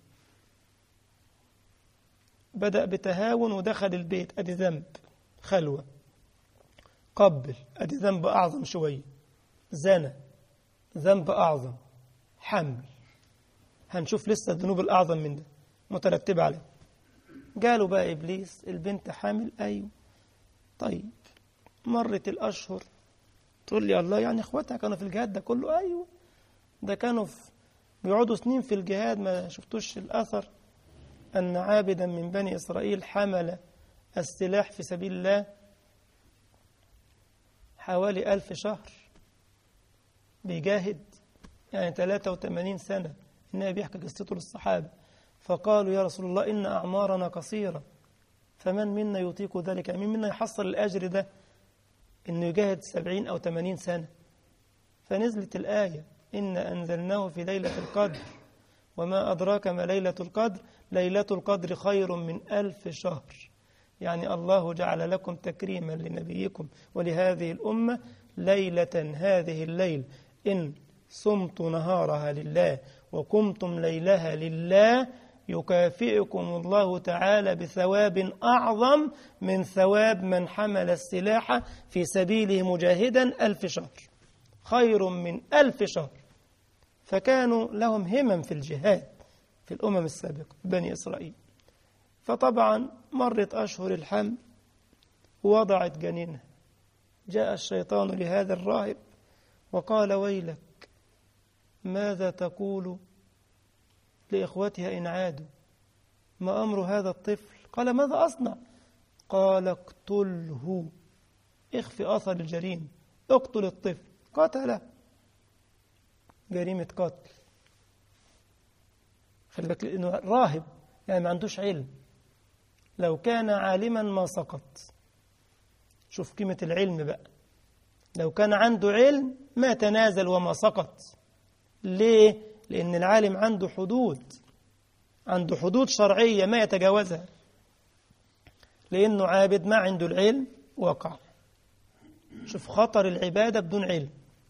بدأ بتهاون ودخل البيت أدي ذنب خلوة قبل أدي ذنب أعظم شوية زنا ذنب أعظم حمل هنشوف لسه الذنوب الأعظم من ده مترتبة عليه قالوا بقى إبليس البنت حامل أيوه طيب مرت الأشهر تقول لي الله يعني إخواتها كانوا في الجهاد ده كله أيوه ده كانوا في بيقعدوا سنين في الجهاد ما شفتوش الأثر أن عابدا من بني إسرائيل حمل السلاح في سبيل الله حوالي ألف شهر بيجاهد يعني 83 سنة النبي بيحكي قصته للصحابة فقالوا يا رسول الله إن أعمارنا قصيرة فمن منا يطيق ذلك مين منا يحصل الأجر ده إنه يجاهد سبعين أو ثمانين سنة فنزلت الآية إن أنزلناه في ليلة القدر وما أدراك ما ليلة القدر ليلة القدر خير من ألف شهر يعني الله جعل لكم تكريما لنبيكم ولهذه الأمة ليلة هذه الليل إن صمت نهارها لله وقمتم ليلها لله يكافئكم الله تعالى بثواب أعظم من ثواب من حمل السلاح في سبيله مجاهدا ألف شهر خير من ألف شهر فكانوا لهم همم في الجهاد في الأمم السابقة بني إسرائيل فطبعا مرت أشهر الحمل ووضعت جنينها جاء الشيطان لهذا الراهب وقال ويلك ماذا تقول لإخوتها إن عادوا ما أمر هذا الطفل قال ماذا أصنع قال اقتله اخفي أثر الجريمة اقتل الطفل قتله جريمة قتل خلي بالك لأنه راهب يعني ما عندوش علم لو كان عالما ما سقط شوف قيمة العلم بقى لو كان عنده علم ما تنازل وما سقط ليه؟ لأن العالم عنده حدود عنده حدود شرعية ما يتجاوزها لأنه عابد ما عنده العلم وقع شوف خطر العبادة بدون علم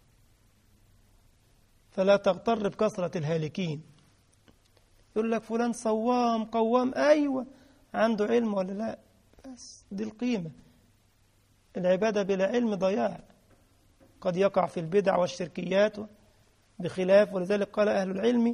فلا تغتر بكثرة الهالكين يقول لك فلان صوام قوام أيوة عنده علم ولا لا بس دي القيمة العبادة بلا علم ضياع قد يقع في البدع والشركيات بخلاف ولذلك قال أهل العلم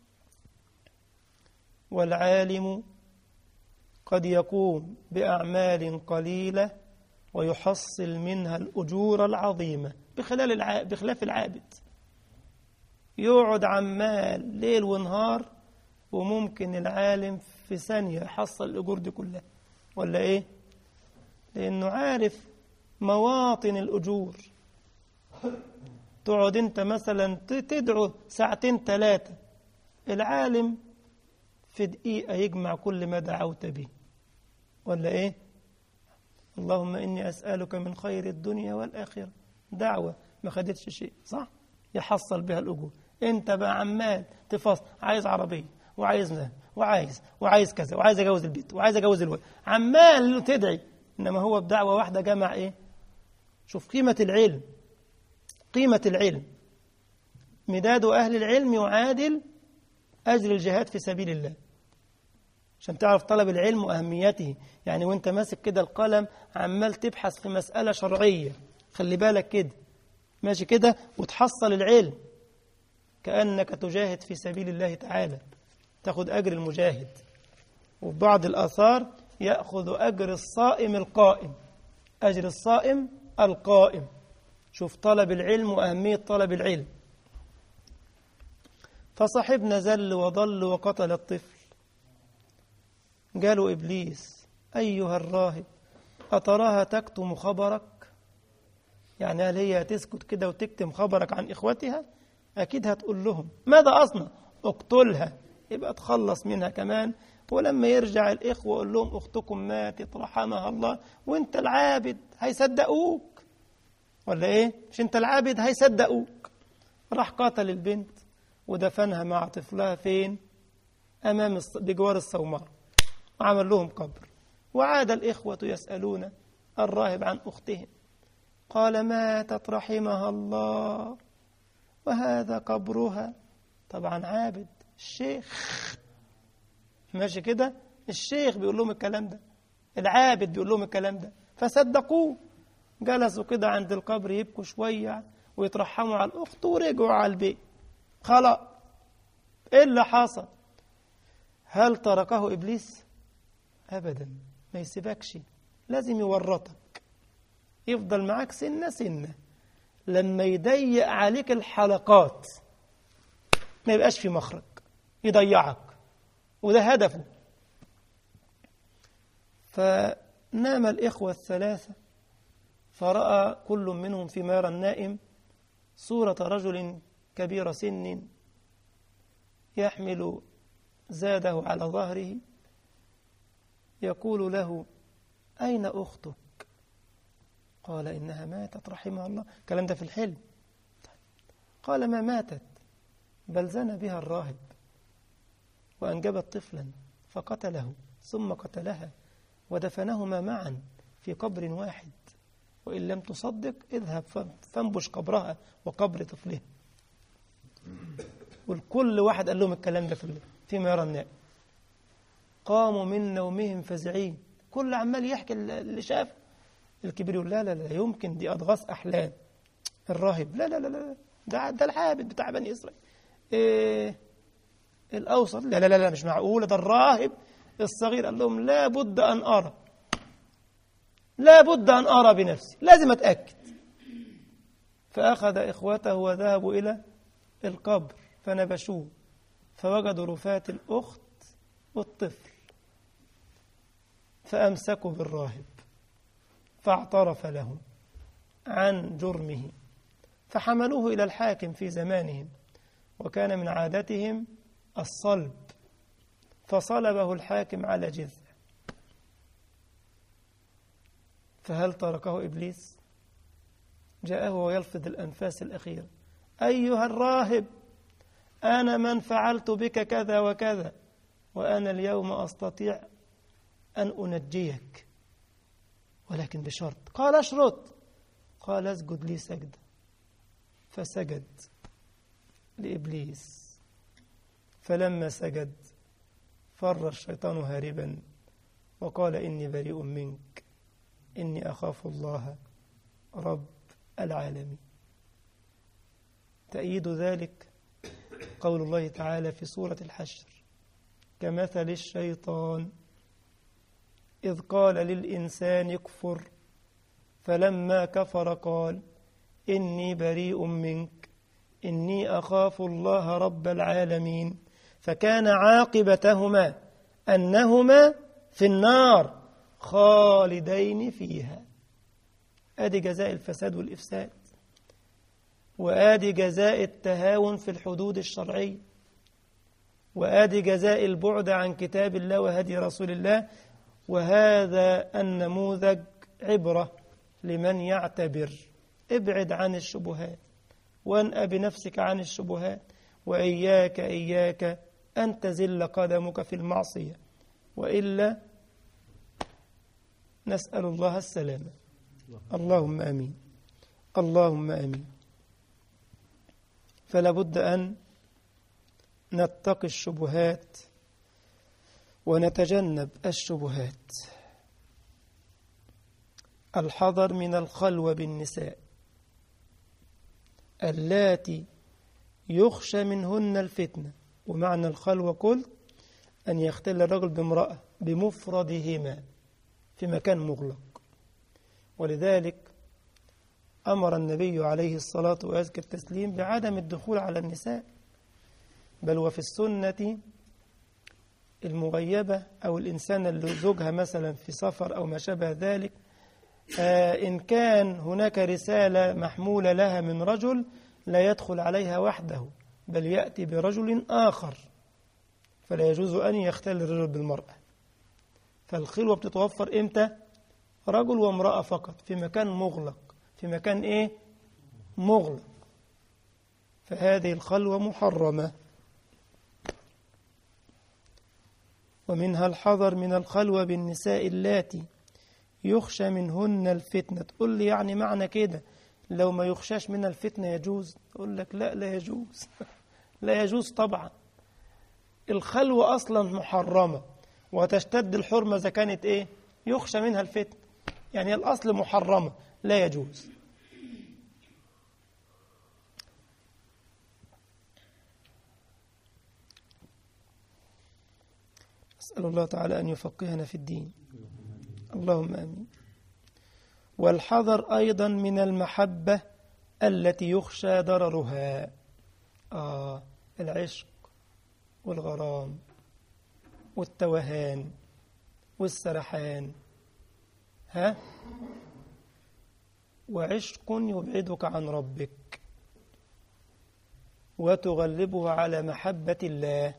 والعالم قد يقوم بأعمال قليلة ويحصل منها الأجور العظيمة بخلال الع... بخلاف العابد يقعد عمال ليل ونهار وممكن العالم في ثانية يحصل الأجور دي كلها ولا إيه؟ لأنه عارف مواطن الأجور تقعد أنت مثلا تدعو ساعتين ثلاثة العالم في دقيقة يجمع كل ما دعوت به ولا إيه؟ اللهم إني أسألك من خير الدنيا والآخرة دعوة ما خدتش شيء صح؟ يحصل بها الأجور أنت بقى عمال تفصل عايز عربية وعايز ده وعايز وعايز كذا وعايز أجوز البيت وعايز أجوز الولد عمال تدعي إنما هو بدعوة واحدة جمع إيه؟ شوف قيمة العلم قيمة العلم مداد أهل العلم يعادل أجر الجهاد في سبيل الله عشان تعرف طلب العلم وأهميته يعني وانت ماسك كده القلم عمال تبحث في مسألة شرعية خلي بالك كده ماشي كده وتحصل العلم كأنك تجاهد في سبيل الله تعالى تاخد أجر المجاهد وفي بعض الآثار يأخذ أجر الصائم القائم أجر الصائم القائم شوف طلب العلم وأهمية طلب العلم فصاحبنا زل وضل وقتل الطفل قالوا إبليس أيها الراهب أتراها تكتم خبرك يعني هل هي تسكت كده وتكتم خبرك عن إخوتها أكيد هتقول لهم ماذا أصنع اقتلها يبقى تخلص منها كمان ولما يرجع الإخوة قول لهم أختكم ماتت رحمها الله وانت العابد هيصدقوك ولا إيه مش انت العابد هيصدقوك راح قتل البنت ودفنها مع طفلها فين أمام الص... بجوار الصومعة وعمل لهم قبر وعاد الإخوة يسألون الراهب عن أختهم قال ماتت رحمها الله وهذا قبرها طبعا عابد الشيخ ماشي كده الشيخ بيقول لهم الكلام ده العابد بيقول لهم الكلام ده فصدقوه جلسوا كده عند القبر يبكوا شوية ويترحموا على الأخت ورجعوا على البيت خلاص إيه اللي حصل هل تركه إبليس أبدا ما يسيبكش لازم يورطك يفضل معاك سنة سنة لما يضيق عليك الحلقات ما يبقاش في مخرج يضيعك وده هدفه فنام الإخوة الثلاثة فرأى كل منهم فيما يرى النائم صورة رجل كبير سن يحمل زاده على ظهره يقول له أين أختك قال إنها ماتت رحمها الله الكلام ده في الحلم قال ما ماتت بل زنى بها الراهب وأنجبت طفلا فقتله ثم قتلها ودفنهما معا في قبر واحد وإن لم تصدق اذهب فانبش قبرها وقبر طفلها والكل واحد قال لهم الكلام ده في فيما يرى النائم قاموا من نومهم فزعين كل عمال يحكي اللي شاف الكبير يقول لا لا لا يمكن دي أضغاث أحلام الراهب لا لا لا لا ده ده العابد بتاع بني إسرائيل إيه الأوسط لا لا لا لا مش معقولة ده الراهب الصغير قال لهم لا بد أن أرى لا بد أن أرى بنفسي لازم أتأكد فأخذ إخوته وذهبوا إلى القبر فنبشوه فوجدوا رفات الأخت والطفل فأمسكوا بالراهب فاعترف لهم عن جرمه فحملوه إلى الحاكم في زمانهم وكان من عادتهم الصلب فصلبه الحاكم على جذع فهل تركه إبليس جاءه ويلفظ الأنفاس الأخيرة أيها الراهب أنا من فعلت بك كذا وكذا وأنا اليوم أستطيع أن أنجيك ولكن بشرط قال اشرط قال اسجد لي سجدة فسجد لإبليس فلما سجد فر الشيطان هاربا وقال إني بريء منك إني أخاف الله رب العالمين تأييد ذلك قول الله تعالى في سورة الحشر كمثل الشيطان إذ قال للإنسان اكفر فلما كفر قال إني بريء منك إني أخاف الله رب العالمين فكان عاقبتهما أنهما في النار خالدين فيها آدي جزاء الفساد والإفساد وآدي جزاء التهاون في الحدود الشرعية وآدي جزاء البعد عن كتاب الله وهدي رسول الله وهذا النموذج عبرة لمن يعتبر ابعد عن الشبهات وانأ بنفسك عن الشبهات وإياك إياك أن تزل قدمك في المعصية وإلا نسأل الله السلامة اللهم آمين اللهم آمين فلا بد أن نتقي الشبهات ونتجنب الشبهات الحذر من الخلوة بالنساء اللاتي يخشى منهن الفتنة ومعنى الخلوة قلت أن يختل الرجل بامرأة بمفردهما في مكان مغلق ولذلك أمر النبي عليه الصلاة وأزكى التسليم بعدم الدخول على النساء بل وفي السنة المغيبة أو الإنسان اللي زوجها مثلا في سفر أو ما شابه ذلك آه إن كان هناك رسالة محمولة لها من رجل لا يدخل عليها وحده بل يأتي برجل آخر فلا يجوز أن يختل الرجل بالمرأة فالخلوة بتتوفر إمتى رجل وامرأة فقط في مكان مغلق في مكان إيه مغلق فهذه الخلوة محرمة ومنها الحذر من الخلوة بالنساء اللاتي يخشى منهن الفتنة تقول لي يعني معنى كده لو ما يخشاش من الفتنة يجوز أقول لك لا لا يجوز لا يجوز طبعا الخلوة أصلا محرمة وتشتد الحرمة إذا كانت إيه يخشى منها الفتنة يعني الأصل محرمة لا يجوز أسأل الله تعالى أن يفقهنا في الدين اللهم آمين والحذر أيضا من المحبة التي يخشى ضررها آه العشق والغرام والتوهان والسرحان ها وعشق يبعدك عن ربك وتغلبه على محبة الله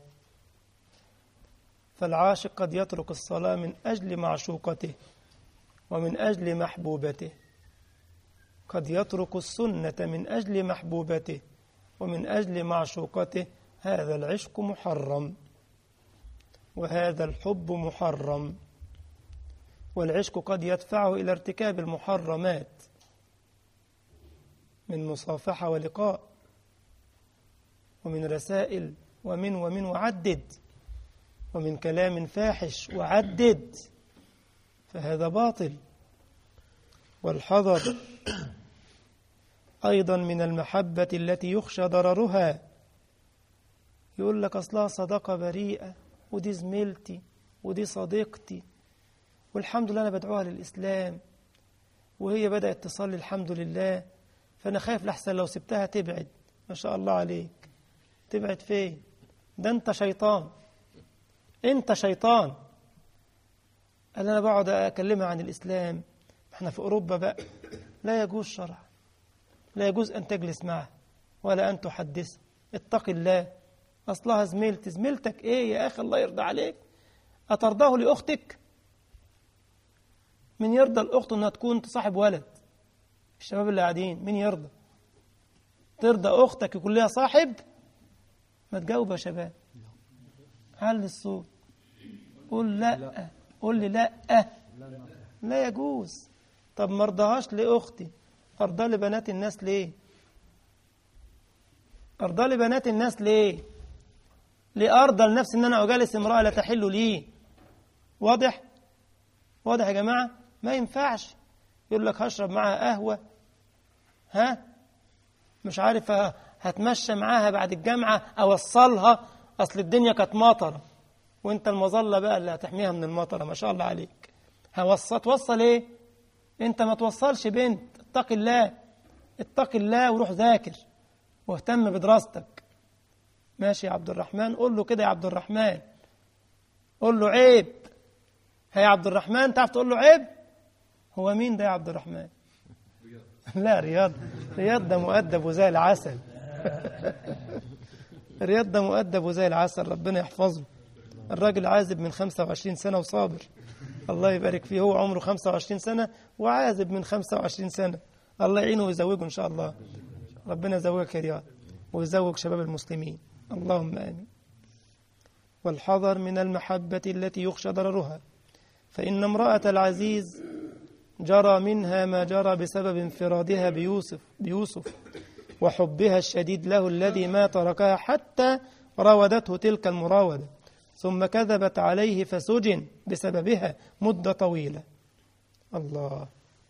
فالعاشق قد يترك الصلاة من أجل معشوقته ومن أجل محبوبته قد يترك السنة من أجل محبوبته ومن أجل معشوقته هذا العشق محرم وهذا الحب محرم والعشق قد يدفعه إلى ارتكاب المحرمات من مصافحة ولقاء ومن رسائل ومن ومن وعدد ومن كلام فاحش وعدد فهذا باطل والحذر أيضا من المحبة التي يخشى ضررها يقول لك أصلها صداقة بريئة ودي زميلتي ودي صديقتي والحمد لله أنا بدعوها للإسلام وهي بدأت تصلي الحمد لله فأنا خايف لحسن لو سبتها تبعد ما شاء الله عليك تبعد فين ده أنت شيطان أنت شيطان قال أنا بقعد أكلمها عن الإسلام احنا في أوروبا بقى لا يجوز شرع لا يجوز أن تجلس معه ولا أن تحدث اتق الله أصلها زميلتي زميلتك إيه يا أخي الله يرضى عليك أترضاه لأختك من يرضى الأخت أنها تكون تصاحب ولد الشباب اللي قاعدين مين يرضى ترضى أختك يكون لها صاحب ما تجاوب يا شباب علي الصوت قول لا قول لي لا لا يجوز طب ما ارضاهاش لاختي ارضى لبنات الناس ليه ارضى لبنات الناس ليه ليه ارضى لنفسي ان انا اجالس امراه لا تحل لي واضح واضح يا جماعه ما ينفعش يقول لك هشرب معاها قهوه ها مش عارف هتمشى معاها بعد الجامعه اوصلها اصل الدنيا كانت مطره وانت المظله بقى اللي هتحميها من المطره ما شاء الله عليك هوصل توصل ايه انت ما توصلش بنت اتق الله اتق الله وروح ذاكر واهتم بدراستك ماشي يا عبد الرحمن قول له كده يا عبد الرحمن قول له عيب هي عبد الرحمن تعرف تقول له عيب هو مين ده يا عبد الرحمن لا رياض رياض ده مؤدب وزي العسل رياض ده مؤدب وزي العسل ربنا يحفظه الراجل عازب من 25 سنة وصابر الله يبارك فيه هو عمره 25 سنة وعازب من 25 سنة الله يعينه ويزوجه إن شاء الله ربنا يزوجك يا رياض ويزوج شباب المسلمين اللهم آمين والحذر من المحبة التي يخشى ضررها فإن امرأة العزيز جرى منها ما جرى بسبب انفرادها بيوسف بيوسف وحبها الشديد له الذي ما تركها حتى راودته تلك المراودة ثم كذبت عليه فسجن بسببها مدة طويلة الله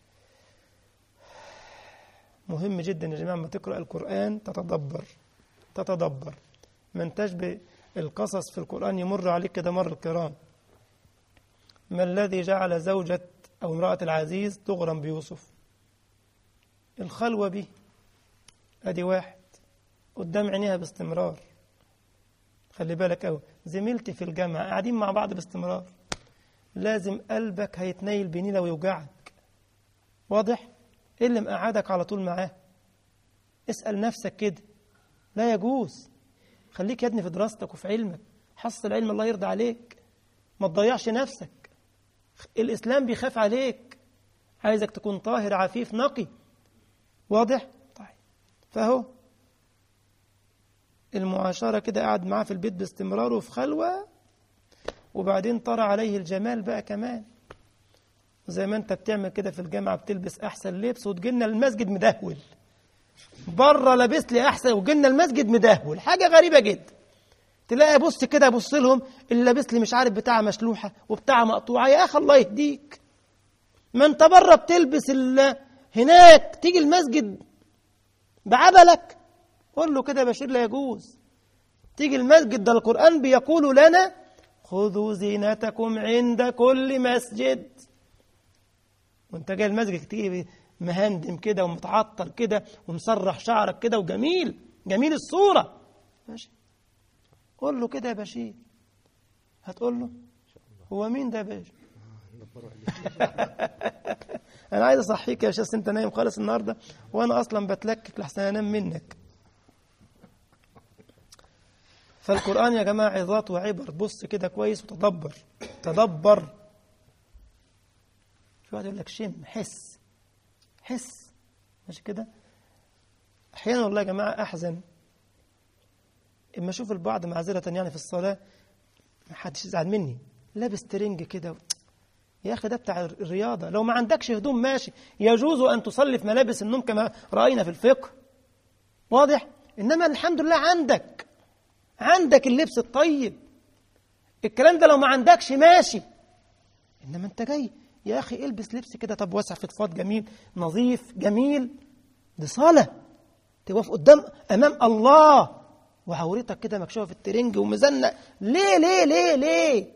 مهم جدا يا جماعة ما تقرأ القرآن تتدبر تتدبر من تشبه القصص في القرآن يمر عليك كده مر الكرام ما الذي جعل زوجة أو امرأة العزيز تغرم بيوسف الخلوة به أدي واحد قدام عينيها باستمرار خلي بالك أوي زميلتي في الجامعة قاعدين مع بعض باستمرار لازم قلبك هيتنيل بنيلة ويوجعك واضح؟ إيه اللي مقعدك على طول معاه؟ اسأل نفسك كده لا يجوز خليك يا ابني في دراستك وفي علمك حصل علم الله يرضى عليك ما تضيعش نفسك الإسلام بيخاف عليك عايزك تكون طاهر عفيف نقي واضح؟ طيب فهو المعاشرة كده قاعد معاه في البيت باستمرار وفي خلوة وبعدين طرى عليه الجمال بقى كمان زي ما انت بتعمل كده في الجامعة بتلبس أحسن لبس وتجينا المسجد مدهول بره لابس لي أحسن وجينا المسجد مدهول حاجة غريبة جدا تلاقي بص كده بص لهم اللي لابس لي مش عارف بتاعه مشلوحة وبتاعه مقطوعة يا أخي الله يهديك ما انت بره بتلبس ال... هناك تيجي المسجد بعبلك قول له كده يا بشير لا يجوز تيجي المسجد ده القرآن بيقول لنا خذوا زينتكم عند كل مسجد وانت جاي المسجد تيجي مهندم كده ومتعطر كده ومسرح شعرك كده وجميل جميل الصورة ماشي قول له كده يا بشير هتقول له هو مين ده يا باشا انا عايز اصحيك يا شاس انت نايم خالص النهارده وانا اصلا بتلكك لحسن انام منك فالقران يا جماعه عظات وعبر بص كده كويس وتدبر تدبر في واحد يقول لك شم حس حس ماشي كده احيانا والله يا جماعه احزن اما اشوف البعض معذره يعني في الصلاه ما حدش يزعل مني لابس ترنج كده يا اخي ده بتاع الرياضه لو ما عندكش هدوم ماشي يجوز ان تصلي في ملابس النوم كما راينا في الفقه واضح انما الحمد لله عندك عندك اللبس الطيب الكلام ده لو ما عندكش ماشي انما انت جاي يا اخي البس لبس كده طب واسع فضفاض جميل نظيف جميل دي صلاه تقف قدام امام الله وعورتك كده مكشوفه في الترنج ومزنق ليه ليه ليه ليه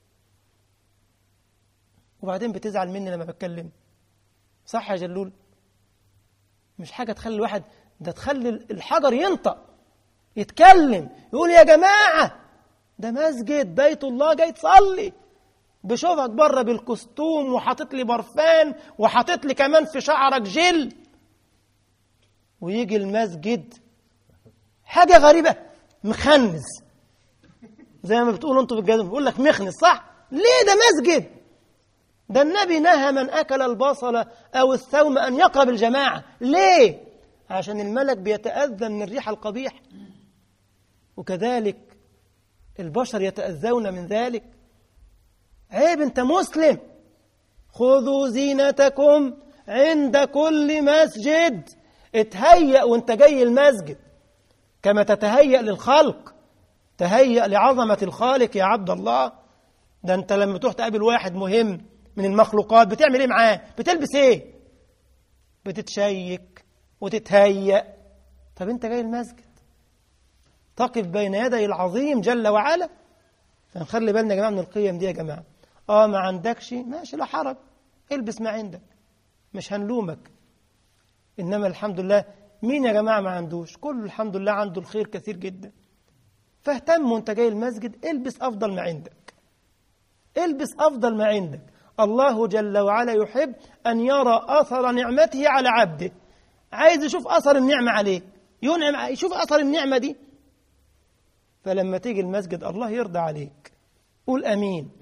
وبعدين بتزعل مني لما بتكلم صح يا جلول مش حاجة تخلي الواحد ده تخلي الحجر ينطق يتكلم يقول يا جماعة ده مسجد بيت الله جاي تصلي بشوفك بره بالكستوم وحاطط لي برفان وحاطط لي كمان في شعرك جل ويجي المسجد حاجة غريبة مخنز زي ما بتقولوا انتوا في الجزم بيقول لك مخنز صح ليه ده مسجد ده النبي نهى من أكل البصل أو الثوم أن يقرب الجماعة ليه؟ عشان الملك بيتأذى من الريح القبيح وكذلك البشر يتأذون من ذلك عيب أنت مسلم خذوا زينتكم عند كل مسجد اتهيأ وانت جاي المسجد كما تتهيأ للخلق تهيأ لعظمة الخالق يا عبد الله ده انت لما تروح تقابل واحد مهم من المخلوقات بتعمل ايه معاه بتلبس ايه بتتشيك وتتهيأ طب انت جاي المسجد تقف بين يدي العظيم جل وعلا فنخلي بالنا يا جماعه من القيم دي يا جماعه اه ما عندكش ماشي لا حرج البس ما عندك مش هنلومك انما الحمد لله مين يا جماعه ما عندوش كله الحمد لله عنده الخير كثير جدا فاهتم وانت جاي المسجد البس افضل ما عندك البس افضل ما عندك الله جل وعلا يحب أن يرى أثر نعمته على عبده عايز يشوف أثر النعمة عليه ينعم يشوف أثر النعمة دي فلما تيجي المسجد الله يرضى عليك قول أمين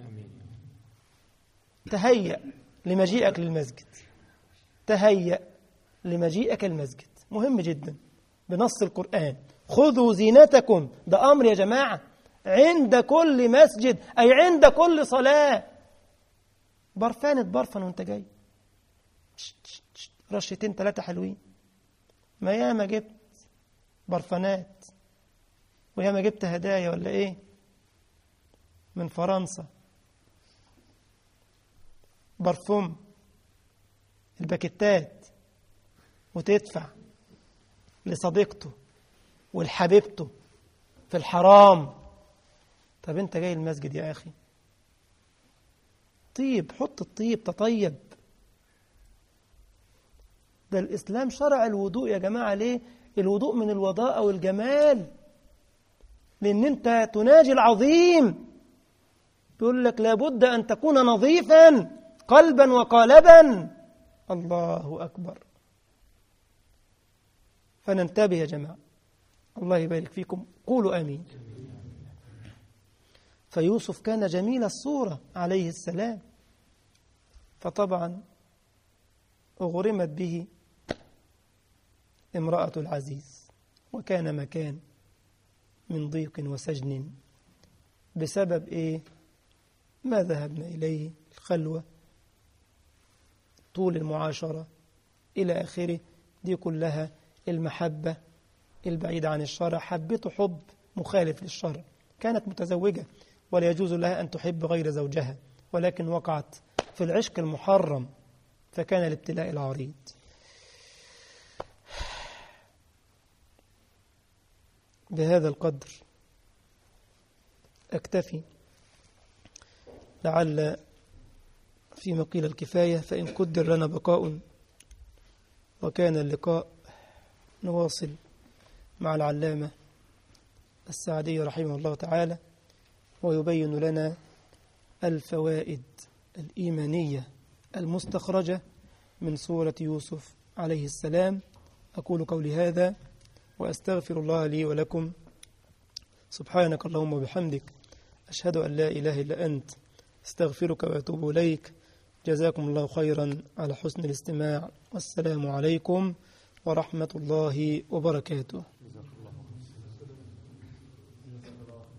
تهيأ لمجيئك للمسجد تهيأ لمجيئك المسجد مهم جدا بنص القرآن خذوا زينتكم ده أمر يا جماعة عند كل مسجد أي عند كل صلاة برفان اتبرفن وانت جاي رشتين ثلاثة حلوين ما ياما جبت برفانات وياما جبت هدايا ولا ايه من فرنسا برفوم الباكيتات وتدفع لصديقته ولحبيبته في الحرام طب انت جاي المسجد يا اخي طيب حط الطيب تطيب ده الإسلام شرع الوضوء يا جماعة ليه الوضوء من الوضاء والجمال لأن أنت تناجي العظيم بيقول لك لابد أن تكون نظيفا قلبا وقالبا الله أكبر فننتبه يا جماعة الله يبارك فيكم قولوا آمين فيوسف كان جميل الصورة عليه السلام فطبعا أغرمت به امرأة العزيز وكان مكان من ضيق وسجن بسبب إيه؟ ما ذهبنا إليه الخلوة طول المعاشرة إلى آخره دي كلها المحبة البعيدة عن الشرع حبته حب مخالف للشرع كانت متزوجة ولا يجوز لها أن تحب غير زوجها ولكن وقعت في العشق المحرم فكان الابتلاء العريض بهذا القدر أكتفي لعل فيما قيل الكفاية فإن قدر لنا بقاء وكان اللقاء نواصل مع العلامة السعدي رحمه الله تعالى ويبين لنا الفوائد الإيمانية المستخرجة من سورة يوسف عليه السلام أقول قولي هذا وأستغفر الله لي ولكم سبحانك اللهم وبحمدك أشهد أن لا إله إلا أنت استغفرك وأتوب إليك جزاكم الله خيرا على حسن الاستماع والسلام عليكم ورحمة الله وبركاته جزاك الله